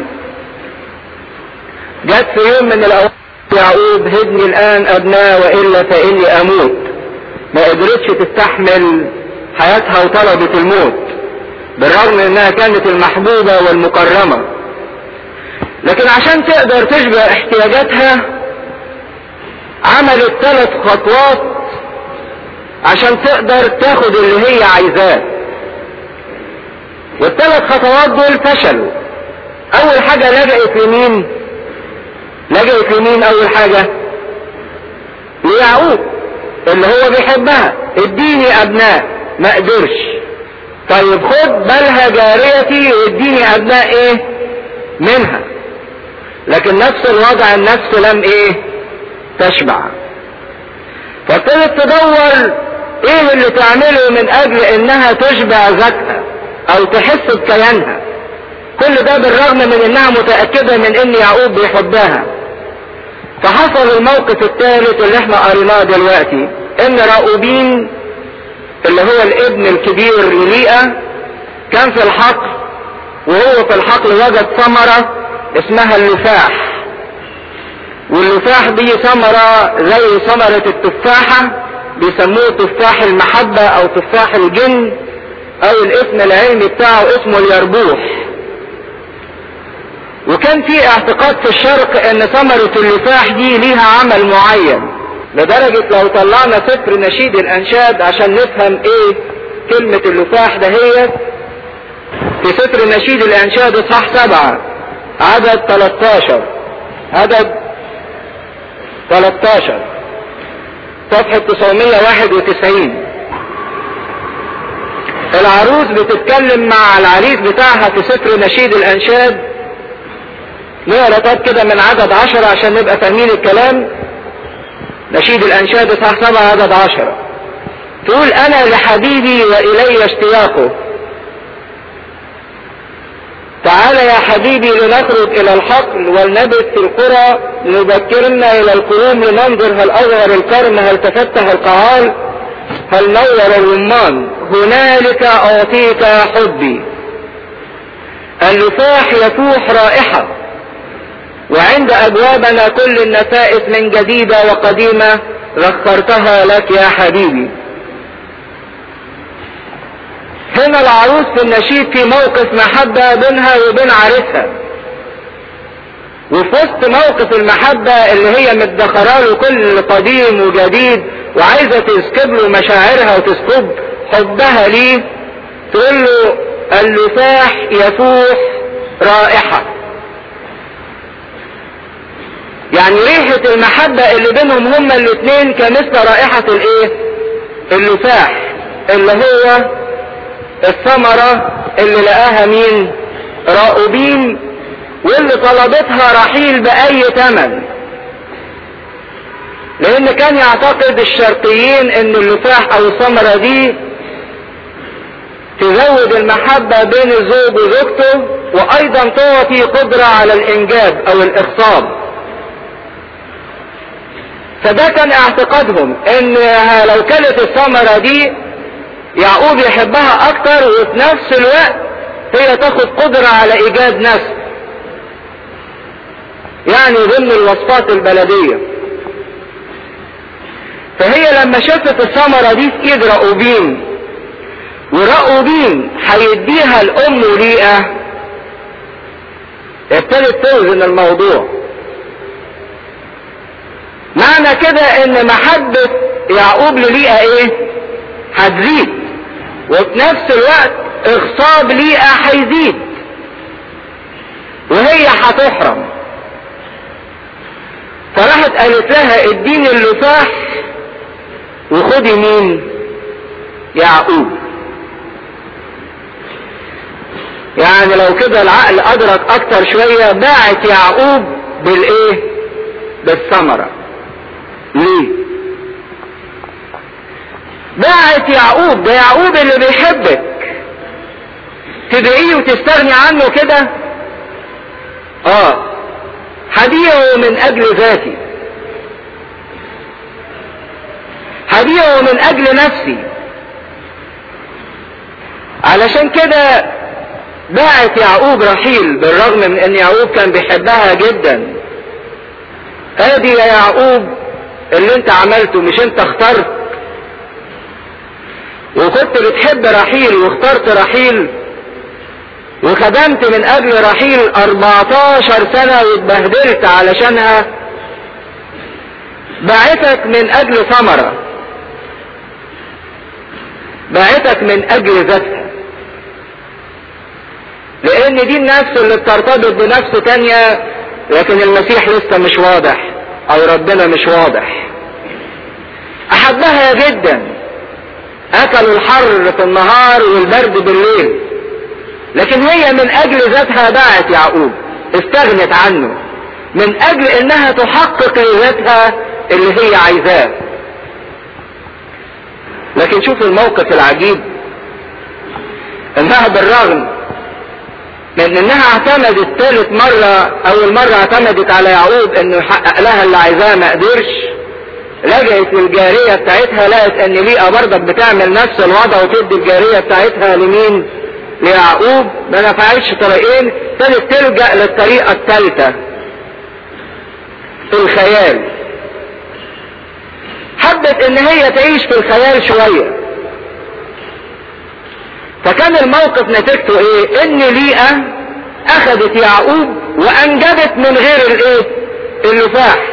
جت في يوم من الاوقات يعقوب هدني الان ابناء والا فاني اموت ما قدرتش تستحمل حياتها وطلبت الموت بالرغم انها كانت المحبوبة والمكرمة لكن عشان تقدر تشبع احتياجاتها عملت ثلاث خطوات عشان تقدر تاخد اللي هي عايزاه والثلاث خطوات دول فشلوا اول حاجة لجأت لمين لجأت لمين اول حاجة ليعقوب اللي هو بيحبها اديني ابناء ما قدرش طيب خد بالها جاريتي واديني ابناء ايه منها لكن نفس الوضع النفس لم ايه تشبع فابتدت تدور ايه اللي تعمله من اجل انها تشبع ذاتها او تحس بكيانها كل ده بالرغم من انها متأكدة من ان يعقوب بيحبها فحصل الموقف الثالث اللي احنا قريناه دلوقتي ان راؤوبين اللي هو الابن الكبير لليئة كان في الحقل وهو في الحقل وجد ثمرة اسمها اللفاح واللفاح دي ثمرة زي ثمرة التفاحة بيسموه تفاح المحبة او تفاح الجن او الاسم العلمي بتاعه اسمه اليربوح وكان في اعتقاد في الشرق ان ثمرة اللفاح دي ليها عمل معين لدرجة لو طلعنا سفر نشيد الانشاد عشان نفهم ايه كلمة اللفاح ده هي في سفر نشيد الانشاد اصحاح سبعة عدد 13 عدد 13 صفحة 991 العروس بتتكلم مع العريس بتاعها في سفر نشيد الانشاد نقرا طب كده من عدد عشرة عشان نبقى فاهمين الكلام نشيد الانشاد اصحاح سبعة عدد عشرة تقول انا لحبيبي والي اشتياقه تعال يا حبيبي لنخرج الى الحقل ولنبت في القرى لنذكرنا الى القروم لننظر هل اظهر الكرم هل تفتح القعال هل نور الرمان هنالك اعطيك حبي اللفاح يفوح رائحة وعند ابوابنا كل النفائس من جديدة وقديمة ذكرتها لك يا حبيبي هنا العروس في النشيد في موقف محبة بينها وبين عريسها وفي وسط موقف المحبة اللي هي مدخره له كل قديم وجديد وعايزة تسكب له مشاعرها وتسكب حبها ليه تقول له اللفاح يفوح رائحة يعني ريحة المحبة اللي بينهم هما الاثنين كمثل رائحة الايه اللفاح اللي هو الثمرة اللي لقاها مين راؤوبين واللي طلبتها رحيل بأي ثمن لان كان يعتقد الشرقيين ان اللفاح او الثمرة دي تزود المحبة بين الزوج وزوجته وايضا تعطي قدرة على الانجاب او الاخصاب فده كان اعتقادهم ان لو كانت الثمرة دي يعقوب يحبها اكتر وفي نفس الوقت هي تاخد قدرة على ايجاد نسل يعني ضمن الوصفات البلدية فهي لما شافت الثمرة دي في ايد رأوبين ورأوبين هيديها الام ليئة ابتدت توزن الموضوع معنى كده ان محبة يعقوب لليئة ايه هتزيد وفي نفس الوقت اغصاب ليئة هيزيد وهي هتحرم فراحت قالت لها اديني اللفاح وخدي مين يعقوب يعني لو كده العقل ادرك اكتر شوية باعت يعقوب بالايه بالثمرة ليه باعت يعقوب ده يعقوب اللي بيحبك تدعيه وتستغني عنه كده اه هبيعه من اجل ذاتي هبيعه من اجل نفسي علشان كده باعت يعقوب رحيل بالرغم من ان يعقوب كان بيحبها جدا ادي يا يعقوب اللي انت عملته مش انت اخترت وكنت بتحب رحيل واخترت رحيل وخدمت من اجل رحيل 14 سنة واتبهدلت علشانها باعتك من اجل ثمرة باعتك من اجل ذاتها لان دي النفس اللي بترتبط بنفس تانية لكن المسيح لسه مش واضح او ربنا مش واضح احبها جدا اكلوا الحر في النهار والبرد بالليل لكن هي من اجل ذاتها باعت يعقوب استغنت عنه من اجل انها تحقق لذاتها اللي هي عايزاه لكن شوف الموقف العجيب انها بالرغم من انها اعتمدت ثالث مرة اول مرة اعتمدت على يعقوب انه يحقق لها اللي عايزاه ما قدرش لجأت للجارية بتاعتها لقت ان ليئة برضك بتعمل نفس الوضع وتدي الجارية بتاعتها لمين ليعقوب ما نفعتش طريقين ابتدت تلجأ للطريقة الثالثة في الخيال حبت ان هي تعيش في الخيال شوية فكان الموقف نتيجته ايه ان ليئة اخذت يعقوب وانجبت من غير الايه اللفاح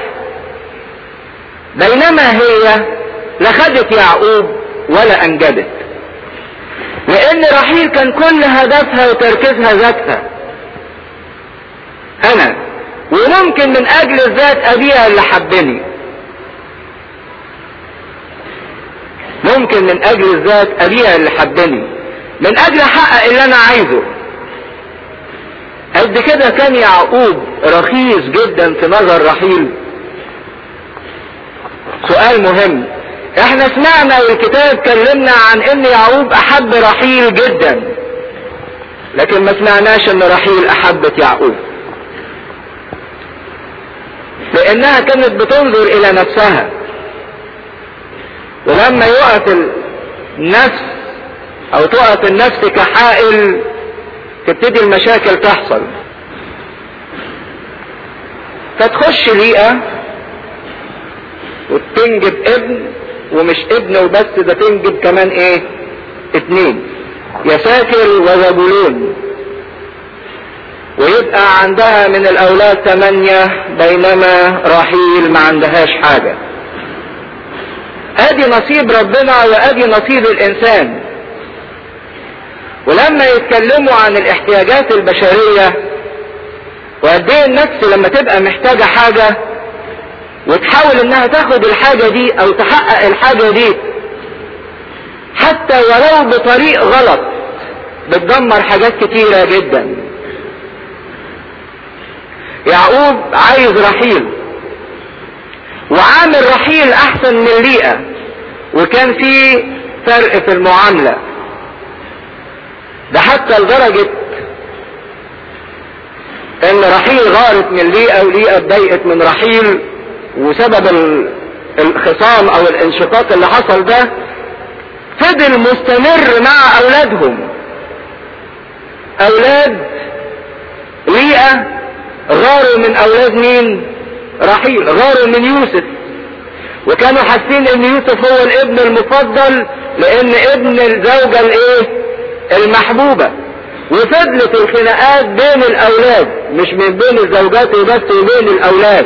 بينما هي لا خدت يعقوب ولا انجبت لان رحيل كان كل هدفها وتركيزها ذاتها انا وممكن من اجل الذات ابيها اللي حبني ممكن من اجل الذات ابيها اللي حبني من اجل احقق اللي انا عايزه قد كده كان يعقوب رخيص جدا في نظر رحيل سؤال مهم احنا سمعنا والكتاب كلمنا عن ان يعقوب احب رحيل جدا لكن ما سمعناش ان رحيل احبت يعقوب لانها كانت بتنظر الى نفسها ولما يقف النفس او تقف النفس كحائل تبتدي المشاكل تحصل فتخش ليئة وتنجب ابن ومش ابن وبس ده تنجب كمان ايه اتنين يساكر وزبولون ويبقى عندها من الاولاد ثمانية بينما رحيل ما عندهاش حاجة ادي نصيب ربنا وادي نصيب الانسان ولما يتكلموا عن الاحتياجات البشرية وقد ايه النفس لما تبقى محتاجة حاجة وتحاول انها تاخد الحاجة دي او تحقق الحاجة دي حتى ولو بطريق غلط بتدمر حاجات كتيرة جدا يعقوب عايز رحيل وعامل رحيل احسن من ليئة وكان في فرق في المعاملة ده حتى لدرجة ان رحيل غارت من ليئة وليئة اتضايقت من رحيل وسبب الخصام او الانشقاق اللي حصل ده فضل مستمر مع اولادهم اولاد ليئة غاروا من اولاد مين رحيل غاروا من يوسف وكانوا حاسين ان يوسف هو الابن المفضل لان ابن الزوجة الايه المحبوبة وفضلت الخناقات بين الاولاد مش من بين الزوجات وبس وبين الاولاد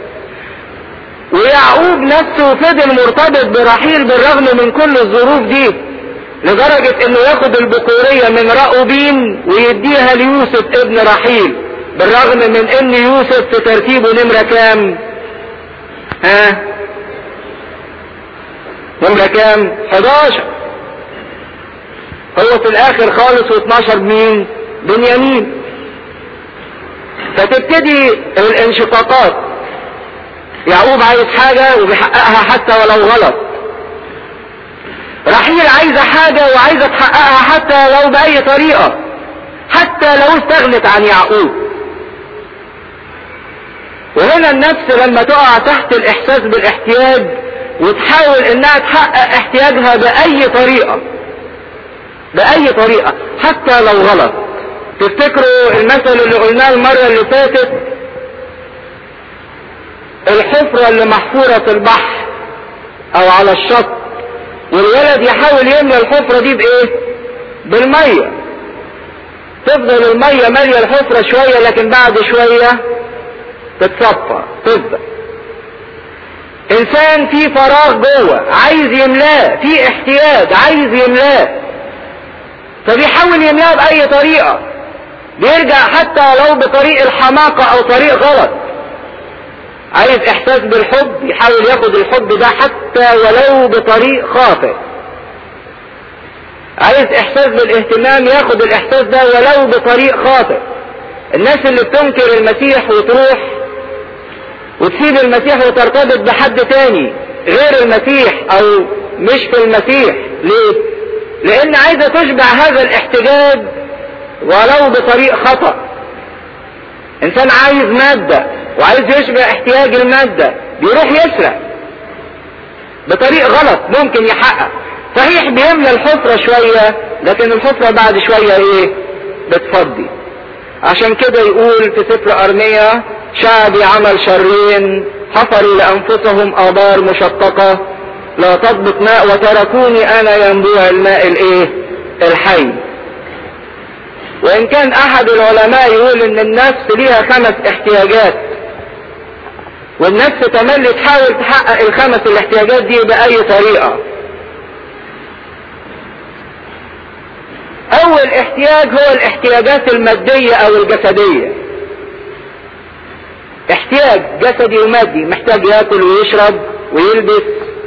ويعقوب نفسه فضل مرتبط برحيل بالرغم من كل الظروف دي لدرجة انه ياخد البكورية من رأوبين ويديها ليوسف ابن رحيل بالرغم من ان يوسف في ترتيبه نمرة كام ها نمرة كام 11 هو في الاخر خالص و12 مين بنيامين فتبتدي الانشقاقات يعقوب عايز حاجة وبيحققها حتى ولو غلط رحيل عايزة حاجة وعايزة تحققها حتى لو بأي طريقة حتى لو استغنت عن يعقوب وهنا النفس لما تقع تحت الإحساس بالاحتياج وتحاول انها تحقق احتياجها بأي طريقة بأي طريقة حتى لو غلط تفتكروا المثل اللي قلناه المرة اللي فاتت الحفرة اللي محفورة في البحر او على الشط والولد يحاول يملى الحفرة دي بايه بالمية تفضل المية مالية الحفرة شوية لكن بعد شوية تتصفى تفضل انسان في فراغ جوه عايز يملاه في احتياج عايز يملاه فبيحاول يملاه باي طريقة بيرجع حتى لو بطريق الحماقة او طريق غلط عايز احساس بالحب يحاول ياخد الحب ده حتى ولو بطريق خاطئ عايز احساس بالاهتمام ياخد الاحساس ده ولو بطريق خاطئ الناس اللي بتنكر المسيح وتروح وتسيب المسيح وترتبط بحد تاني غير المسيح او مش في المسيح ليه لان عايزة تشبع هذا الاحتجاج ولو بطريق خطأ انسان عايز مادة وعايز يشبع احتياج المادة بيروح يسرق بطريق غلط ممكن يحقق صحيح بيملى الحفرة شوية لكن الحفرة بعد شوية ايه بتفضي عشان كده يقول في سفر ارمية شعبي عمل شرين حفروا لانفسهم ابار مشققة لا تضبط ماء وتركوني انا ينبوع الماء الايه الحي وان كان احد العلماء يقول ان النفس ليها خمس احتياجات والنفس تملي تحاول تحقق الخمس الاحتياجات دي باي طريقة اول احتياج هو الاحتياجات المادية او الجسدية احتياج جسدي ومادي محتاج ياكل ويشرب ويلبس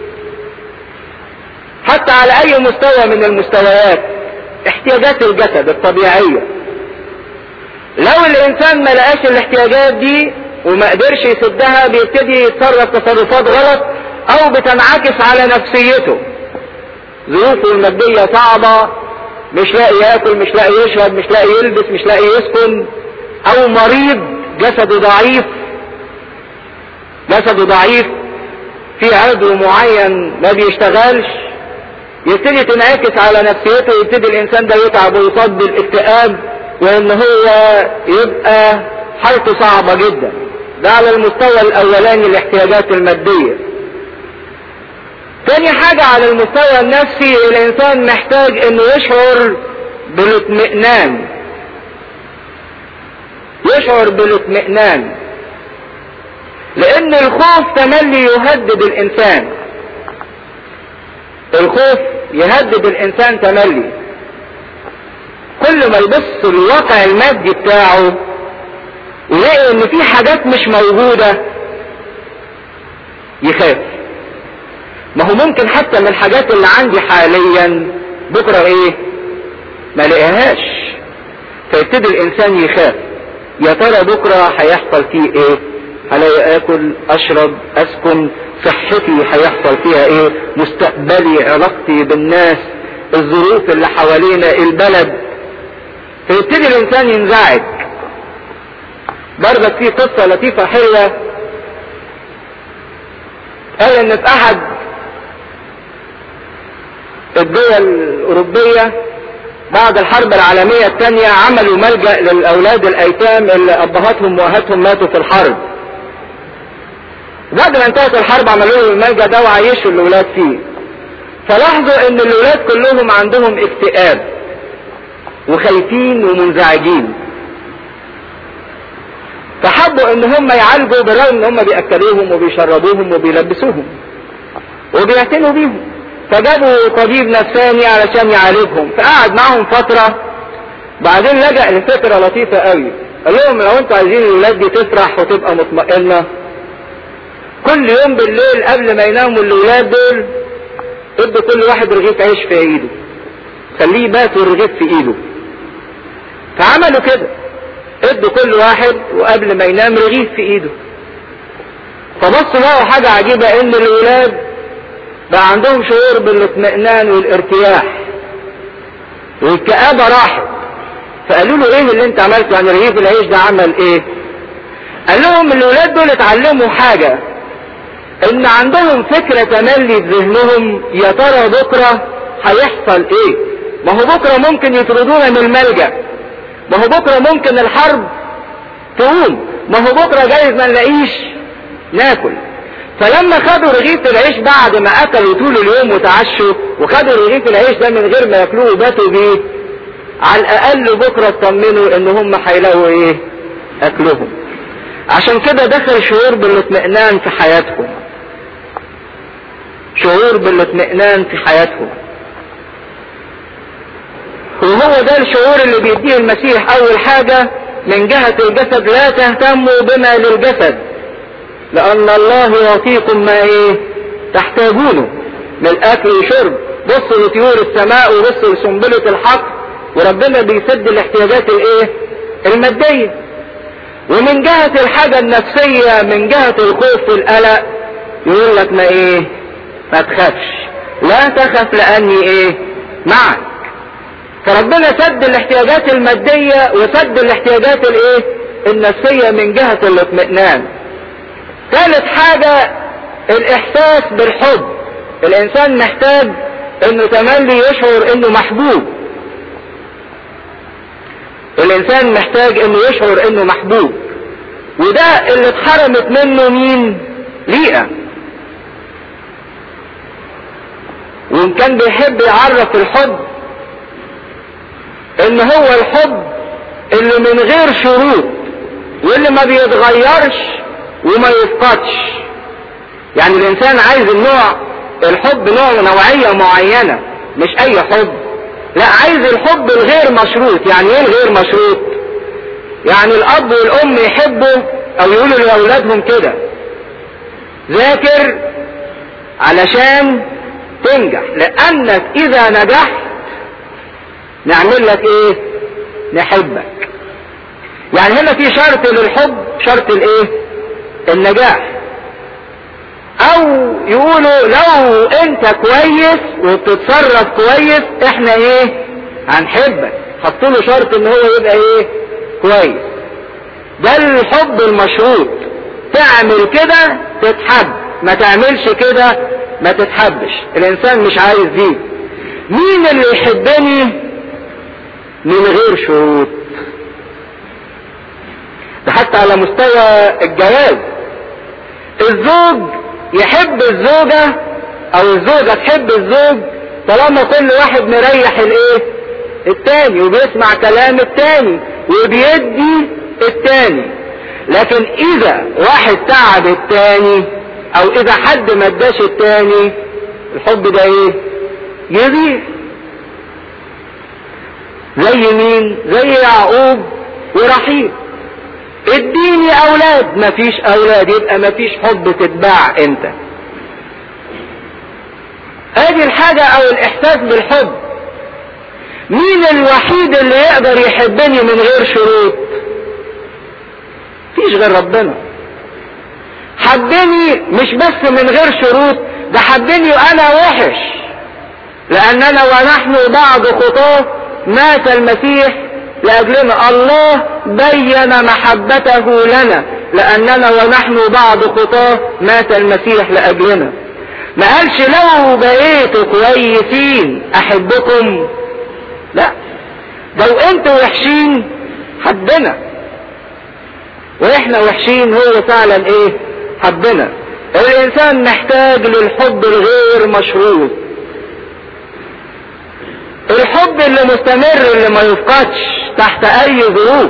حتى على اي مستوى من المستويات احتياجات الجسد الطبيعية لو الانسان ما لقاش الاحتياجات دي وما قدرش يسدها بيبتدي يتصرف تصرفات غلط او بتنعكس على نفسيته ظروفه المادية صعبة مش لاقي ياكل مش لاقي يشرب مش لاقي يلبس مش لاقي يسكن او مريض جسده ضعيف جسده ضعيف في عضو معين ما بيشتغلش يبتدي تنعكس على نفسيته ويبتدي الانسان ده يتعب ويصاب بالاكتئاب وان هو يبقى حالته صعبة جدا ده على المستوى الاولاني الاحتياجات المادية تاني حاجة على المستوى النفسي الانسان محتاج انه يشعر بالاطمئنان يشعر بالاطمئنان لان الخوف تملي يهدد الانسان الخوف يهدد الانسان تملي كل ما يبص الواقع المادي بتاعه ويلاقي ان في حاجات مش موجودة يخاف ما هو ممكن حتى من الحاجات اللي عندي حاليا بكرة ايه ما لقيهاش فيبتدي الانسان يخاف يا ترى بكرة هيحصل فيه ايه هلاقي اكل اشرب اسكن صحتي هيحصل فيها ايه مستقبلي علاقتي بالناس الظروف اللي حوالينا البلد فيبتدي الانسان ينزعج برضك في قصة لطيفة حلوة قال ان في احد الدول الاوروبية بعد الحرب العالمية الثانية عملوا ملجأ للاولاد الايتام اللي ابهاتهم وامهاتهم ماتوا في الحرب بعد ما انتهت الحرب عملوا لهم الملجأ ده وعيشوا الاولاد فيه فلاحظوا ان الاولاد كلهم عندهم اكتئاب وخايفين ومنزعجين فحبوا ان هم يعالجوا بالرغم ان هم بياكلوهم وبيشربوهم وبيلبسوهم وبيعتنوا بيهم فجابوا طبيب نفساني علشان يعالجهم فقعد معهم فترة بعدين لجأ لفكرة لطيفة قوي قال لهم لو انتوا عايزين الولاد دي تفرح وتبقى مطمئنة كل يوم بالليل قبل ما يناموا الولاد دول ادوا كل واحد رغيف عيش في ايده خليه بات والرغيف في ايده فعملوا كده ادوا كل واحد وقبل ما ينام رغيف في ايده فبصوا لقوا حاجة عجيبة ان الولاد بقى عندهم شعور بالاطمئنان والارتياح والكآبة راحت فقالوا له ايه اللي انت عملته يعني رغيف العيش ده عمل ايه قال لهم الولاد دول اتعلموا حاجة ان عندهم فكرة تملي في ذهنهم يا ترى بكرة هيحصل ايه ما هو بكرة ممكن يطردونا من الملجأ ما هو بكرة ممكن الحرب تقوم ما هو بكرة جايز ما نلاقيش ناكل فلما خدوا رغيف العيش بعد ما اكلوا طول اليوم وتعشوا وخدوا رغيف العيش ده من غير ما ياكلوه وباتوا بيه على الاقل بكرة اطمنوا ان هم هيلاقوا ايه اكلهم عشان كده دخل شعور بالاطمئنان في حياتهم شعور بالاطمئنان في حياتهم وهو ده الشعور اللي بيديه المسيح اول حاجة من جهة الجسد لا تهتموا بما للجسد لان الله يعطيكم ما ايه تحتاجونه من الاكل وشرب بصوا لطيور السماء وبصوا لسنبلة الحق وربنا بيسد الاحتياجات الايه المادية ومن جهة الحاجة النفسية من جهة الخوف والقلق يقول لك ما ايه ما تخافش لا تخف لاني ايه معك فربنا سد الاحتياجات المادية وسد الاحتياجات الايه النفسية من جهة الاطمئنان ثالث حاجة الاحساس بالحب الانسان محتاج انه تملي يشعر انه محبوب الانسان محتاج انه يشعر انه محبوب وده اللي اتحرمت منه مين ليئة وان كان بيحب يعرف الحب ان هو الحب اللي من غير شروط واللي ما بيتغيرش وما يفقدش يعني الانسان عايز النوع الحب نوع نوعية معينة مش اي حب لا عايز الحب الغير مشروط يعني ايه الغير مشروط يعني الاب والام يحبوا او يقولوا لاولادهم كده ذاكر علشان تنجح لانك اذا نجحت نعمل لك ايه نحبك يعني هنا في شرط للحب شرط الايه النجاح او يقولوا لو انت كويس وبتتصرف كويس احنا ايه هنحبك حطوا له شرط ان هو يبقى ايه كويس ده الحب المشروط تعمل كده تتحب ما تعملش كده ما تتحبش الانسان مش عايز دي مين اللي يحبني من غير شروط ده حتى على مستوى الجواز الزوج يحب الزوجة او الزوجة تحب الزوج طالما كل واحد مريح الايه التاني وبيسمع كلام التاني وبيدي التاني لكن اذا واحد تعب التاني او اذا حد ما اداش التاني الحب ده ايه يضيع زي مين زي يعقوب ورحيل اديني اولاد مفيش اولاد يبقى مفيش حب تتباع انت ادي الحاجة او الاحساس بالحب مين الوحيد اللي يقدر يحبني من غير شروط مفيش غير ربنا حبني مش بس من غير شروط ده حبني وانا وحش لاننا ونحن بعد خطاه مات المسيح لاجلنا الله بين محبته لنا لاننا ونحن بعد خطاه مات المسيح لاجلنا ما قالش لو بقيتوا كويسين احبكم لا لو انتوا وحشين حبنا واحنا وحشين هو فعلا ايه حبنا الانسان محتاج للحب الغير مشروط الحب اللي مستمر اللي ما يفقدش تحت اي ظروف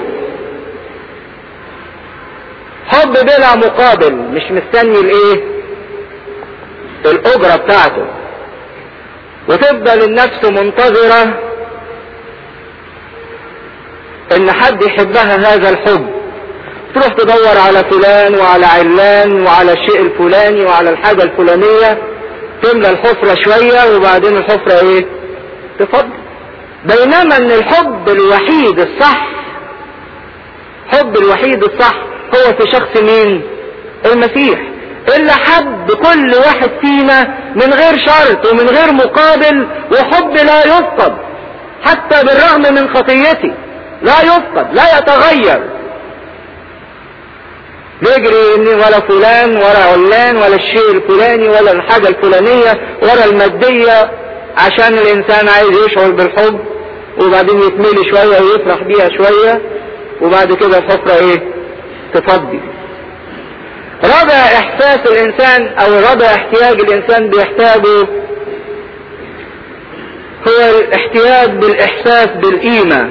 حب بلا مقابل مش مستني الايه الاجرة بتاعته وتفضل النفس منتظرة ان حد يحبها هذا الحب تروح تدور على فلان وعلى علان وعلى الشيء الفلاني وعلى الحاجة الفلانية تملى الحفرة شوية وبعدين الحفرة ايه تفضل بينما ان الحب الوحيد الصح حب الوحيد الصح هو في شخص مين المسيح اللي حب كل واحد فينا من غير شرط ومن غير مقابل وحب لا يفقد حتى بالرغم من خطيتي لا يفقد لا يتغير نجري ان ولا فلان ولا علان ولا الشيء الفلاني ولا الحاجة الفلانية ولا المادية عشان الانسان عايز يشعر بالحب وبعدين يتملي شوية ويفرح بيها شوية وبعد كده الحفرة ايه تفضي رابع احساس الانسان او رابع احتياج الانسان بيحتاجه هو الاحتياج بالاحساس بالقيمة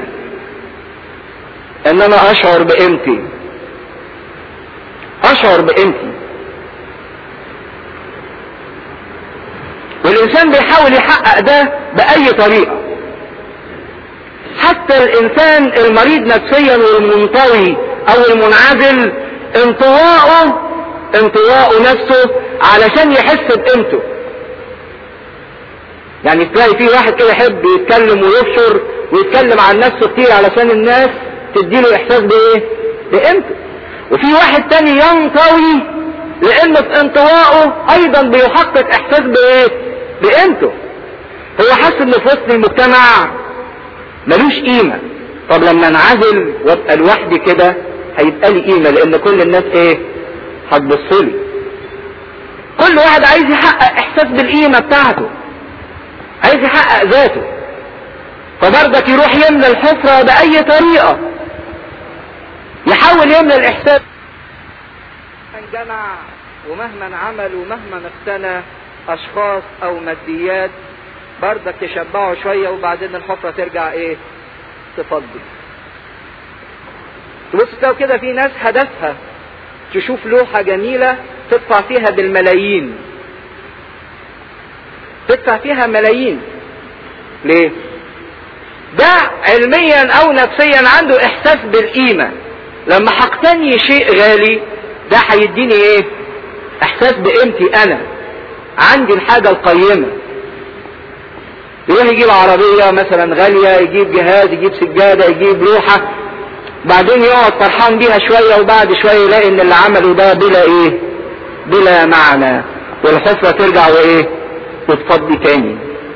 ان انا اشعر بقيمتي اشعر بقيمتي والانسان بيحاول يحقق ده باي طريقة حتى الانسان المريض نفسيا والمنطوي او المنعزل انطواءه انطواءه نفسه علشان يحس بقيمته يعني تلاقي في واحد كده يحب يتكلم ويبشر ويتكلم عن نفسه كتير علشان الناس تديله احساس بايه بقيمته وفي واحد تاني ينطوي لان في انطوائه ايضا بيحقق احساس بايه بقيمته هو حاسس ان في وسط المجتمع ملوش قيمة طب لما انعزل وابقى لوحدي كده هيبقى لي قيمة لان كل الناس ايه هتبصلي كل واحد عايز يحقق احساس بالقيمة بتاعته عايز يحقق ذاته فبرضك يروح يملى الحفرة بأي طريقة يحاول يملى الإحساس مهما جمع ومهما عمل ومهما اقتنى أشخاص أو ماديات برضك تشبعه شوية وبعدين الحفرة ترجع إيه تفضي تبص تلاقوا كده في ناس هدفها تشوف لوحة جميلة تدفع فيها بالملايين تدفع فيها ملايين ليه ده علميا او نفسيا عنده احساس بالقيمة لما هقتني شيء غالي ده هيديني ايه احساس بقيمتي انا عندي الحاجة القيمة يروح يجيب عربية مثلا غالية يجيب جهاز يجيب سجادة يجيب لوحة بعدين يقعد فرحان بيها شوية وبعد شوية يلاقي ان اللي عمله ده بلا ايه بلا معنى والحفرة ترجع وايه وتفضي تاني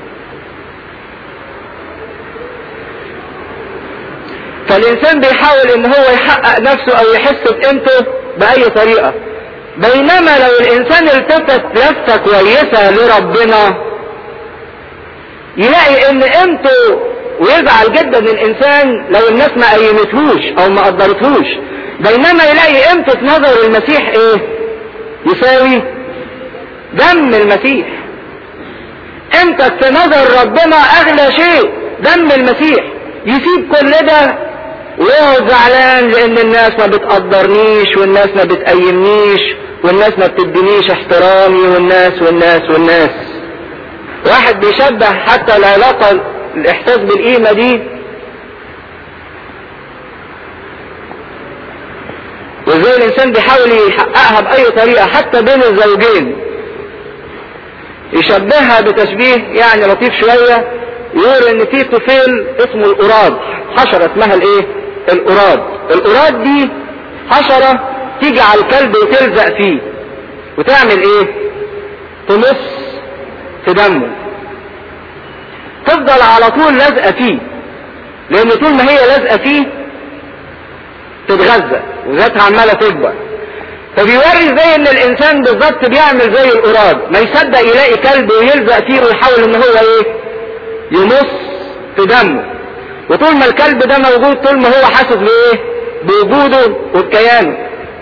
فالانسان بيحاول ان هو يحقق نفسه او يحس بقيمته باي طريقة بينما لو الانسان التفت لفة كويسة لربنا يلاقي ان قيمته ويزعل جدا الانسان لو الناس ما قيمتهوش او ما قدرتهوش بينما يلاقي قيمته في نظر المسيح ايه يساوي دم المسيح قيمتك في نظر ربنا اغلى شيء دم المسيح يسيب كل ده ويقعد زعلان لان الناس ما بتقدرنيش والناس ما بتقيمنيش والناس ما بتدينيش احترامي والناس والناس والناس واحد بيشبه حتى العلاقة الاحساس بالقيمة دي وازاي الانسان بيحاول يحققها باي طريقة حتى بين الزوجين يشبهها بتشبيه يعني لطيف شوية يقول ان في طفيل اسمه القراد حشرة اسمها الايه القراد القراد دي حشرة تيجي على الكلب وتلزق فيه وتعمل ايه تمص في دمه تفضل على طول لازقه فيه لان طول ما هي لازقه فيه تتغذى وذاتها عماله تكبر فبيوري زي ان الانسان بالظبط بيعمل زي القراد ما يصدق يلاقي كلب ويلزق فيه ويحاول ان هو ايه يمص في دمه وطول ما الكلب ده موجود طول ما هو حاسس بايه بوجوده وبكيانه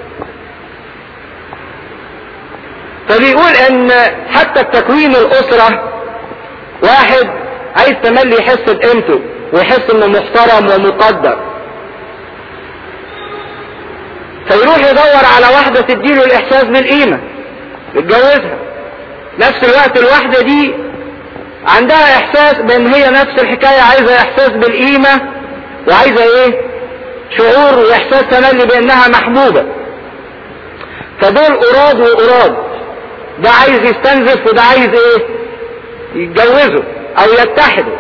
فبيقول ان حتى التكوين الاسرة واحد عايز تملي يحس بقيمته ويحس انه محترم ومقدر فيروح يدور على واحدة تديله الاحساس بالقيمة يتجوزها نفس الوقت الواحدة دي عندها احساس بان هي نفس الحكاية عايزة احساس بالقيمة وعايزة ايه شعور واحساس تملي بانها محبوبة فدول قراد وقراد ده عايز يستنزف وده عايز ايه يتجوزوا او يتحدوا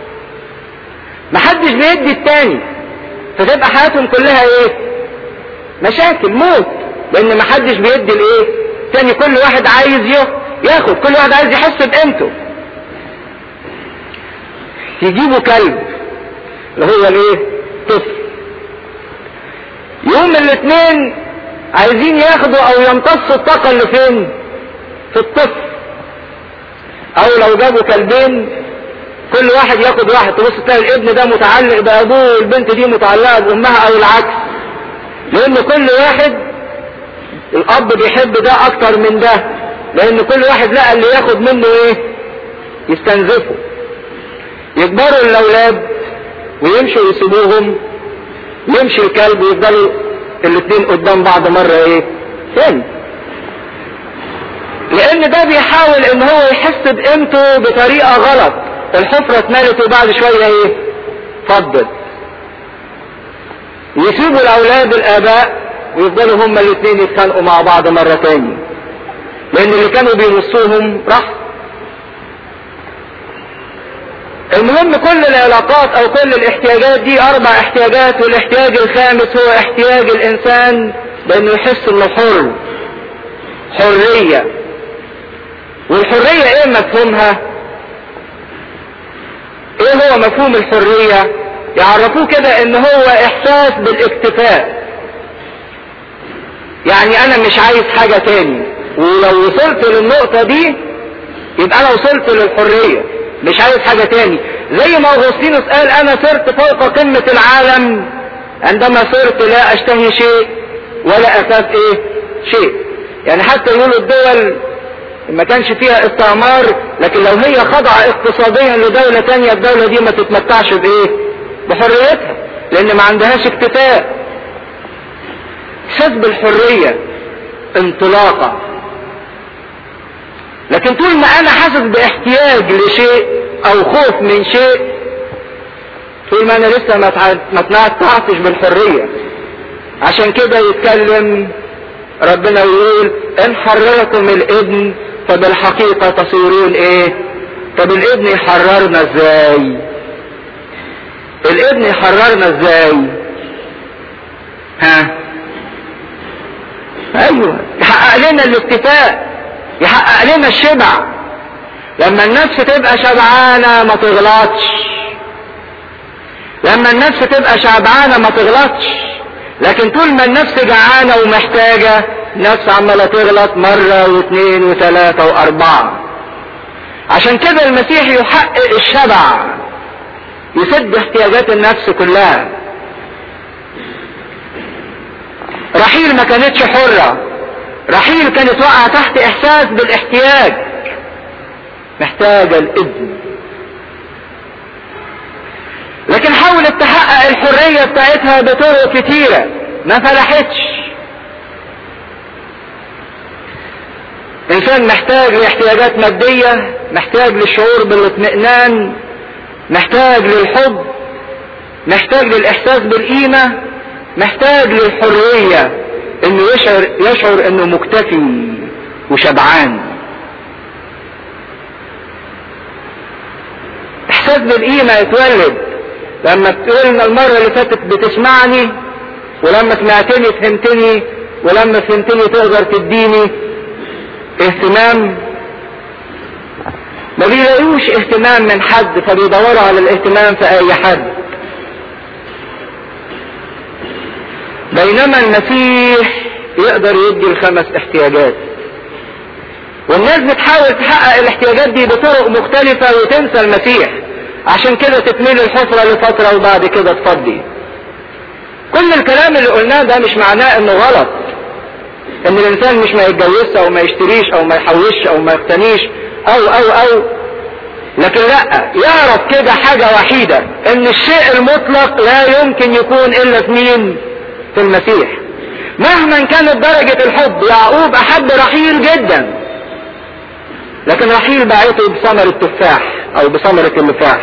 محدش بيدي التاني فتبقى حياتهم كلها ايه مشاكل موت لان محدش بيدي الايه تاني كل واحد عايز ياخد كل واحد عايز يحس بقيمته يجيبوا كلب اللي هو الايه طفل يوم الاثنين عايزين ياخدوا او يمتصوا الطاقة اللي فين في الطفل او لو جابوا كلبين كل واحد ياخد واحد تبص تلاقي الابن ده متعلق بابوه والبنت دي متعلقة بامها او العكس لان كل واحد الاب بيحب ده اكتر من ده لان كل واحد لقى اللي ياخد منه ايه يستنزفه يكبروا الاولاد ويمشوا يسيبوهم يمشي الكلب ويفضلوا الاثنين قدام بعض مرة ايه تاني لان ده بيحاول ان هو يحس بقيمته بطريقة غلط الحفرة اتملت وبعد شوية ايه فضت يسيبوا الاولاد الاباء ويفضلوا هما الاثنين يتخانقوا مع بعض مرة تاني لان اللي كانوا بيمصوهم راح المهم كل العلاقات او كل الاحتياجات دي اربع احتياجات والاحتياج الخامس هو احتياج الانسان بانه يحس انه حر حرية والحرية ايه مفهومها ايه هو مفهوم الحرية يعرفوه كده ان هو احساس بالاكتفاء يعني انا مش عايز حاجة تاني ولو وصلت للنقطة دي يبقى انا وصلت للحرية مش عايز حاجة تاني زي ما اغسطينوس قال انا صرت فوق قمة العالم عندما صرت لا اشتهي شيء ولا اخاف ايه شيء يعني حتى يقولوا الدول ما كانش فيها استعمار لكن لو هي خاضعة اقتصاديا لدولة تانية الدولة دي ما تتمتعش بايه بحريتها لان ما عندهاش اكتفاء احساس بالحرية انطلاقة لكن طول ما انا حاسس باحتياج لشيء او خوف من شيء طول ما انا لسه ما تمتعتش بالحرية عشان كده يتكلم ربنا يقول ان حرركم الابن فبالحقيقة تصيرون ايه طب الابن يحررنا ازاي الابن يحررنا ازاي ها ايوه يحقق لنا الاكتفاء يحقق لنا الشبع لما النفس تبقى شبعانة ما تغلطش لما النفس تبقى شبعانة ما تغلطش لكن طول ما النفس جعانة ومحتاجة النفس عمالة تغلط مرة واثنين وثلاثة واربعة عشان كده المسيح يحقق الشبع يسد احتياجات النفس كلها رحيل ما كانتش حرة رحيل كانت واقعة تحت احساس بالاحتياج محتاجة الابن لكن حاولت تحقق الحرية بتاعتها بطرق كتيرة ما فلحتش انسان محتاج لاحتياجات مادية محتاج للشعور بالاطمئنان محتاج للحب محتاج للاحساس بالقيمة محتاج للحرية انه يشعر, يشعر انه مكتفي وشبعان احساس بالقيمة يتولد لما تقولنا المرة اللي فاتت بتسمعني ولما سمعتني فهمتني ولما فهمتني تقدر تديني اهتمام ما بيلاقوش اهتمام من حد فبيدوروا على الاهتمام في اي حد بينما المسيح يقدر يدي الخمس احتياجات والناس بتحاول تحقق الاحتياجات دي بطرق مختلفة وتنسى المسيح عشان كده تتميل الحفرة لفترة وبعد كده تفضي كل الكلام اللي قلناه ده مش معناه انه غلط ان الانسان مش ما يتجوزش او ما يشتريش او ما يحوش او ما يقتنيش او او او لكن لا يعرف كده حاجة وحيدة ان الشيء المطلق لا يمكن يكون الا في مين في المسيح مهما كانت درجة الحب يعقوب احب رحيل جدا لكن رحيل باعته بثمر التفاح او بثمرة اللفاح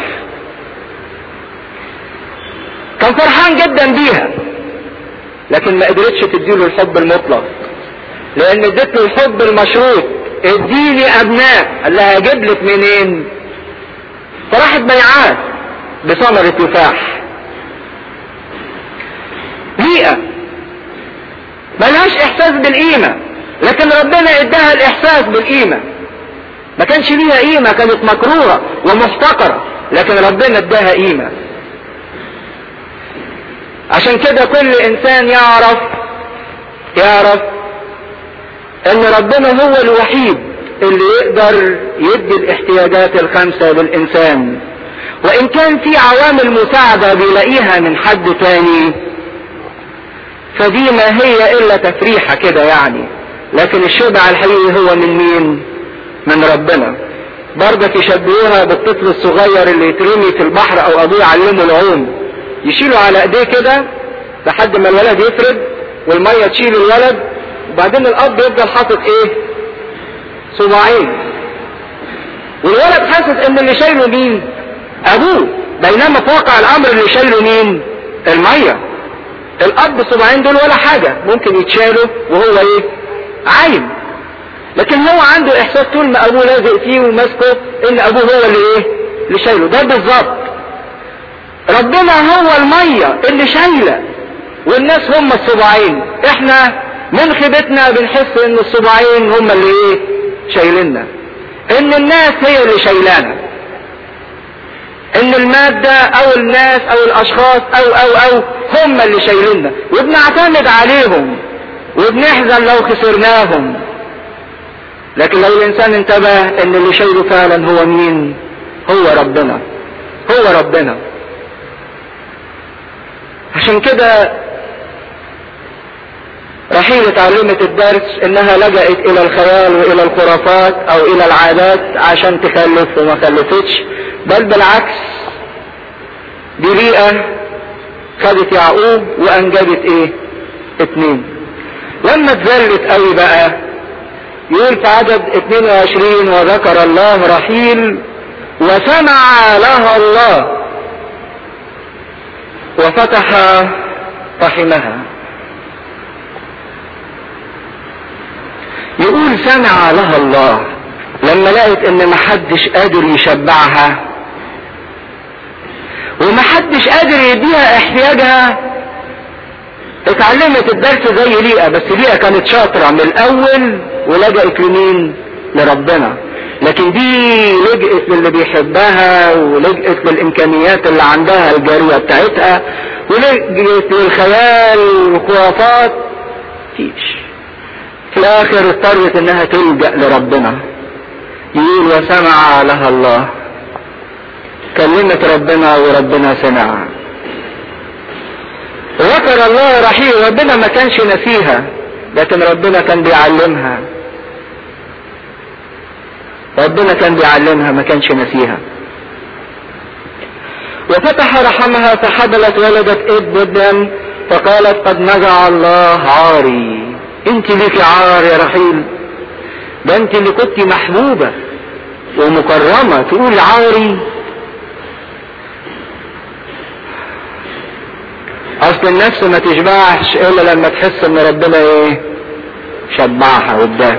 كان فرحان جدا بيها لكن ما قدرتش تديله الحب المطلق لان اديت له الحب المشروط اديني ابناء قال لها اجيب لك منين فراحت بيعات بثمرة تفاح بيئة ملهاش احساس بالقيمة لكن ربنا اداها الاحساس بالقيمة ما كانش ليها قيمة كانت مكروهة ومحتقرة لكن ربنا اداها قيمة عشان كده كل انسان يعرف يعرف ان ربنا هو الوحيد اللي يقدر يدي الاحتياجات الخمسة للانسان وان كان في عوامل مساعدة بيلاقيها من حد تاني فدي ما هي الا تفريحة كده يعني لكن الشبع الحقيقي هو من مين من ربنا برضك يشبهوها بالطفل الصغير اللي يترمي في البحر او ابوه يعلمه العوم يشيله على ايديه كده لحد ما الولد يفرد والميه تشيل الولد وبعدين الاب يفضل حاطط ايه صباعين والولد حاسس ان اللي شايله مين ابوه بينما في واقع الامر اللي شايله مين الميه الاب الصباعين دول ولا حاجه ممكن يتشالوا وهو ايه عايم لكن هو عنده احساس طول ما ابوه لازق فيه وماسكه ان ابوه هو اللي ايه اللي شايله ده بالظبط ربنا هو الميه اللي شايله والناس هم الصباعين احنا من خيبتنا بنحس ان الصباعين هم اللي ايه شايليننا ان الناس هي اللي شايلانا ان المادة او الناس او الاشخاص او او او هم اللي شايليننا وبنعتمد عليهم وبنحزن لو خسرناهم لكن لو الانسان انتبه ان اللي شايله فعلا هو مين هو ربنا هو ربنا عشان كده رحيل اتعلمت الدرس انها لجأت الى الخيال والى الخرافات او الى العادات عشان تخلف وما خلفتش بل بالعكس دي بيئة خدت يعقوب وانجبت ايه اتنين لما اتذلت قوي بقى يقول في عدد 22 وذكر الله رحيل وسمع لها الله وفتح رحمها يقول سمع لها الله لما لقت ان محدش قادر يشبعها ومحدش قادر يديها احتياجها اتعلمت الدرس زي ليئة بس ليئة كانت شاطرة من الاول ولجأت لمين لربنا لكن دي لجأت للي بيحبها ولجأت للامكانيات اللي عندها الجارية بتاعتها ولجأت للخيال والخرافات فيش في الاخر اضطرت انها تلجأ لربنا يقول وسمع لها الله كلمت ربنا وربنا سمع ذكر الله رحيل ربنا ما كانش نسيها لكن ربنا كان بيعلمها ربنا كان بيعلمها ما كانش نسيها وفتح رحمها فحبلت ولدت ابنا فقالت قد نزع الله عاري انت ليك عار يا رحيل ده انت اللي كنت محبوبة ومكرمة تقول عاري اصل النفس ما تشبعش الا لما تحس ان ربنا ايه شبعها واداها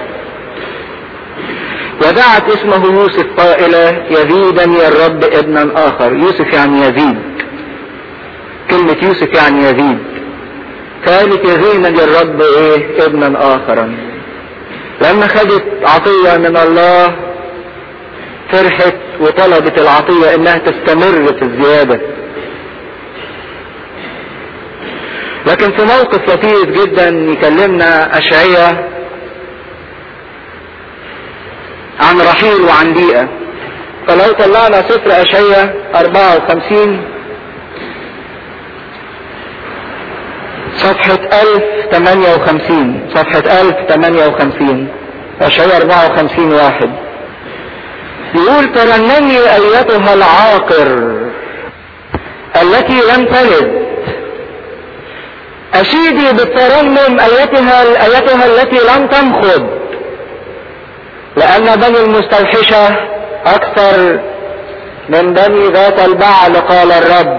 ودعت اسمه يوسف قائلة يزيدا يا الرب ابنا اخر يوسف يعني يزيد كلمة يوسف يعني يزيد قالت يزيدا للرب ايه ابنا اخرا لما خدت عطية من الله فرحت وطلبت العطية انها تستمر في الزيادة لكن في موقف لطيف جدا يكلمنا اشعية عن رحيل وعن بيئة فلو طلعنا سفر اشعية 54 صفحة 1058 صفحة 1058 اشعية 54 واحد يقول ترنمي ايتها العاقر التي لم تلد اشيدي بالترنم ايتها ايتها التي لم تمخض لان بني المستوحشة اكثر من بني ذات البعل قال الرب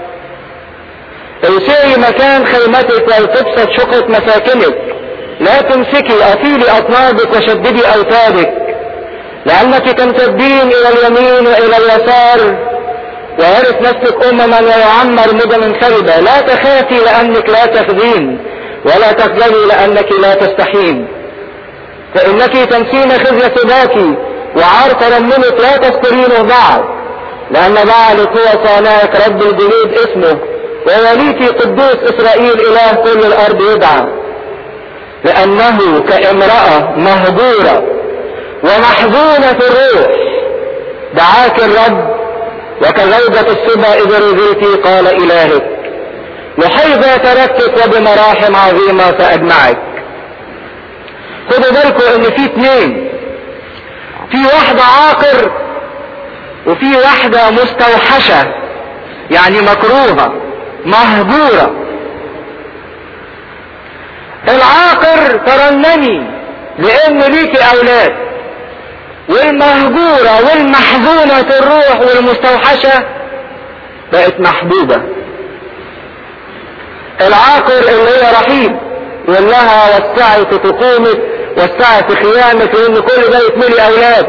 اوسعي مكان خيمتك ولتبسط شقة مساكنك لا تمسكي اطيلي اطنابك وشددي اوتادك لأنك تمتدين إلى اليمين وإلى اليسار ويرث نفسك أمما ويعمر مدن خربة لا تخافي لأنك لا تخذين ولا تخجلي لأنك لا تستحين فإنك تنسين خزي سباك وعار ترنمك لا تذكرينه بعد لأن بعلك هو صانعك رب الجنود اسمه ووليك قدوس إسرائيل إله كل الأرض يدعى لأنه كامرأة مهجورة ومحزونة الروح دعاك الرب وكزوجة السبا إذا رزلت قال إلهك وحيث تركتك وبمراحم عظيمة سأجمعك خدوا بالكم ان في اتنين في واحدة عاقر وفي واحدة مستوحشة يعني مكروهة مهجورة العاقر ترنمي لان ليكي اولاد والمهجورة والمحزونة الروح والمستوحشة بقت محبوبة العاقر اللي هي رحيم يقول لها وسعي في تقومك وسعي في خيامك لان كل ده يتملي اولاد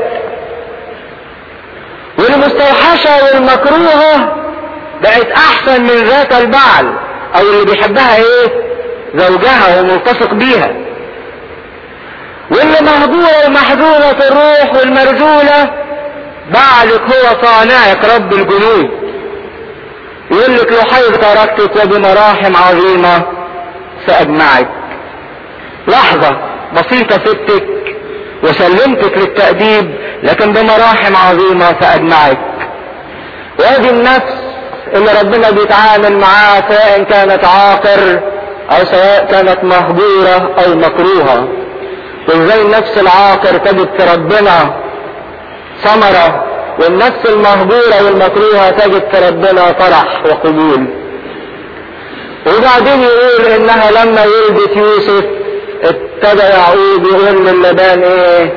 والمستوحشة والمكروهة بقت احسن من ذات البعل او اللي بيحبها ايه زوجها وملتصق بيها واللي مهجورة ومحزونة الروح والمرجولة بعلك هو صانعك رب الجنود يقول لك لحيث تركتك وبمراحم عظيمة سأجمعك لحظة بسيطة سبتك وسلمتك للتأديب لكن بمراحم عظيمة سأجمعك وهذه النفس اللي ربنا بيتعامل معاها سواء كانت عاقر او سواء كانت مهجورة او مكروهة وازاي النفس العاقر تجد في ربنا ثمرة والنفس المهجورة والمكروهة تجد في ربنا فرح وقبول وبعدين يقول انها لما ولدت يوسف ابتدى يعقوب يقول للبان ايه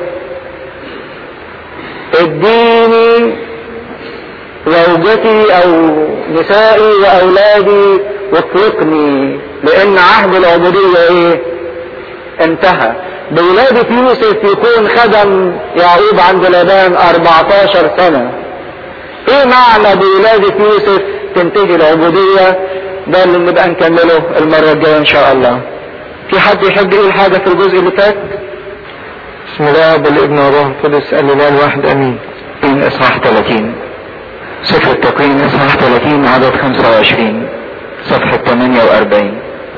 اديني زوجتي او نسائي واولادي واطلقني لان عهد العبودية ايه انتهى بولادة يوسف يكون خدم يعقوب عند لبان 14 سنة ايه معنى بولادة يوسف تنتهي العبودية ده اللي نبقى نكمله المرة الجاية ان شاء الله في حد يحب يقول حاجة في الجزء اللي فات بسم الله والابن والروح القدس الاله الواحد امين من اصحاح 30 سفر التكوين اصحاح 30 عدد 25 صفحة 48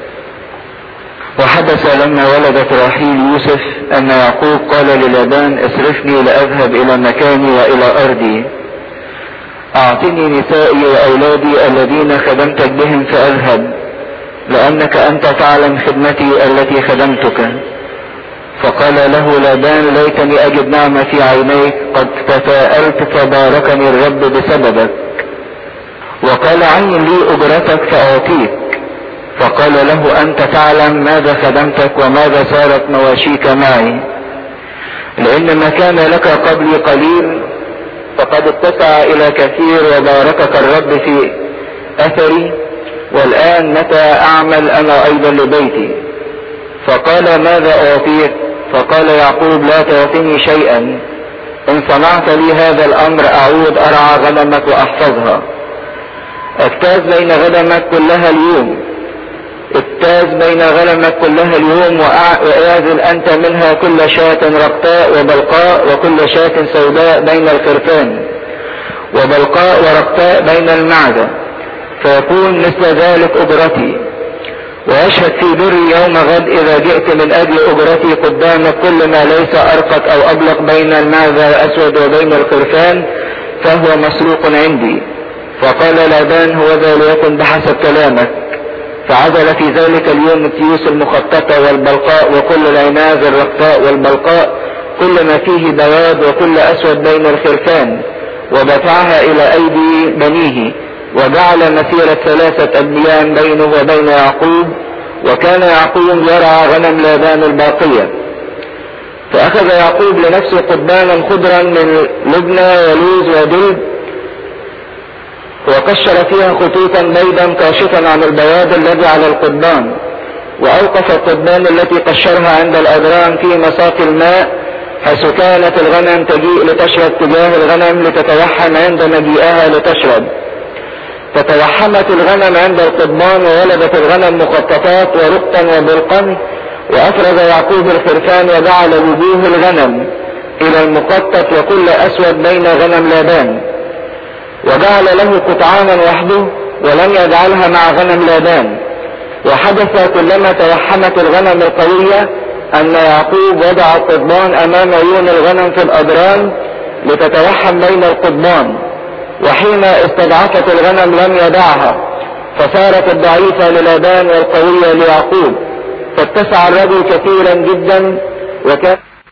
وحدث لما ولدت راحيل يوسف ان يعقوب قال للابان اصرفني لاذهب الى مكاني والى ارضي اعطني نسائي واولادي الذين خدمتك بهم فاذهب لانك انت تعلم خدمتي التي خدمتك فقال له لابان ليتني اجد نعمة في عينيك قد تساءلت فباركني الرب بسببك وقال عين لي اجرتك فاعطيك فقال له انت تعلم ماذا خدمتك وماذا صارت مواشيك معي لان ما كان لك قبلي قليل فقد اتسع الى كثير وباركك الرب في اثري والان متى اعمل انا ايضا لبيتي فقال ماذا اعطيك فقال يعقوب لا تعطيني شيئا ان صنعت لي هذا الامر اعود ارعى غنمك واحفظها اجتاز بين غنمك كلها اليوم اجتاز بين غنمك كلها اليوم وأعزل أنت منها كل شاة رقطاء وبلقاء وكل شاة سوداء بين الخرفان وبلقاء ورقطاء بين المعدة فيكون مثل ذلك أجرتي وأشهد في بري يوم غد إذا جئت من أجل أجرتي قدامك كل ما ليس أرقط أو أبلق بين المعدة وأسود وبين الخرفان فهو مسروق عندي فقال لابان هو ذا ليكن بحسب كلامك فعزل في ذلك اليوم التيوس المخططة والبلقاء وكل العناز الرقاء والبلقاء كل ما فيه بياض وكل أسود بين الخرفان ودفعها إلى أيدي بنيه وجعل مسيرة ثلاثة أيام بينه وبين يعقوب وكان يعقوب يرعى غنم لابان الباقية فأخذ يعقوب لنفسه قضبانا خضرا من لبنى ولوز ودلب وقشر فيها خطوطا بيضا كاشفا عن البياض الذي على القضبان وأوقف القضبان التي قشرها عند الأدران في مساق الماء حيث كانت الغنم تجيء لتشرب تجاه الغنم لتتوحم عند مجيئها لتشرب فتوحمت الغنم عند القضبان وولدت الغنم مخططات ورقا وبرقا وأفرز يعقوب الخرفان وجعل وجوه الغنم إلى المقطط وكل أسود بين غنم لابان وجعل له قطعانا وحده ولم يجعلها مع غنم لابان وحدث كلما توحمت الغنم القوية أن يعقوب وضع القضبان أمام عيون الغنم في الأدران لتتوحم بين القضبان وحين استضعفت الغنم لم يدعها فصارت الضعيفة للابان والقوية ليعقوب فاتسع الرجل كثيرا جدا وكان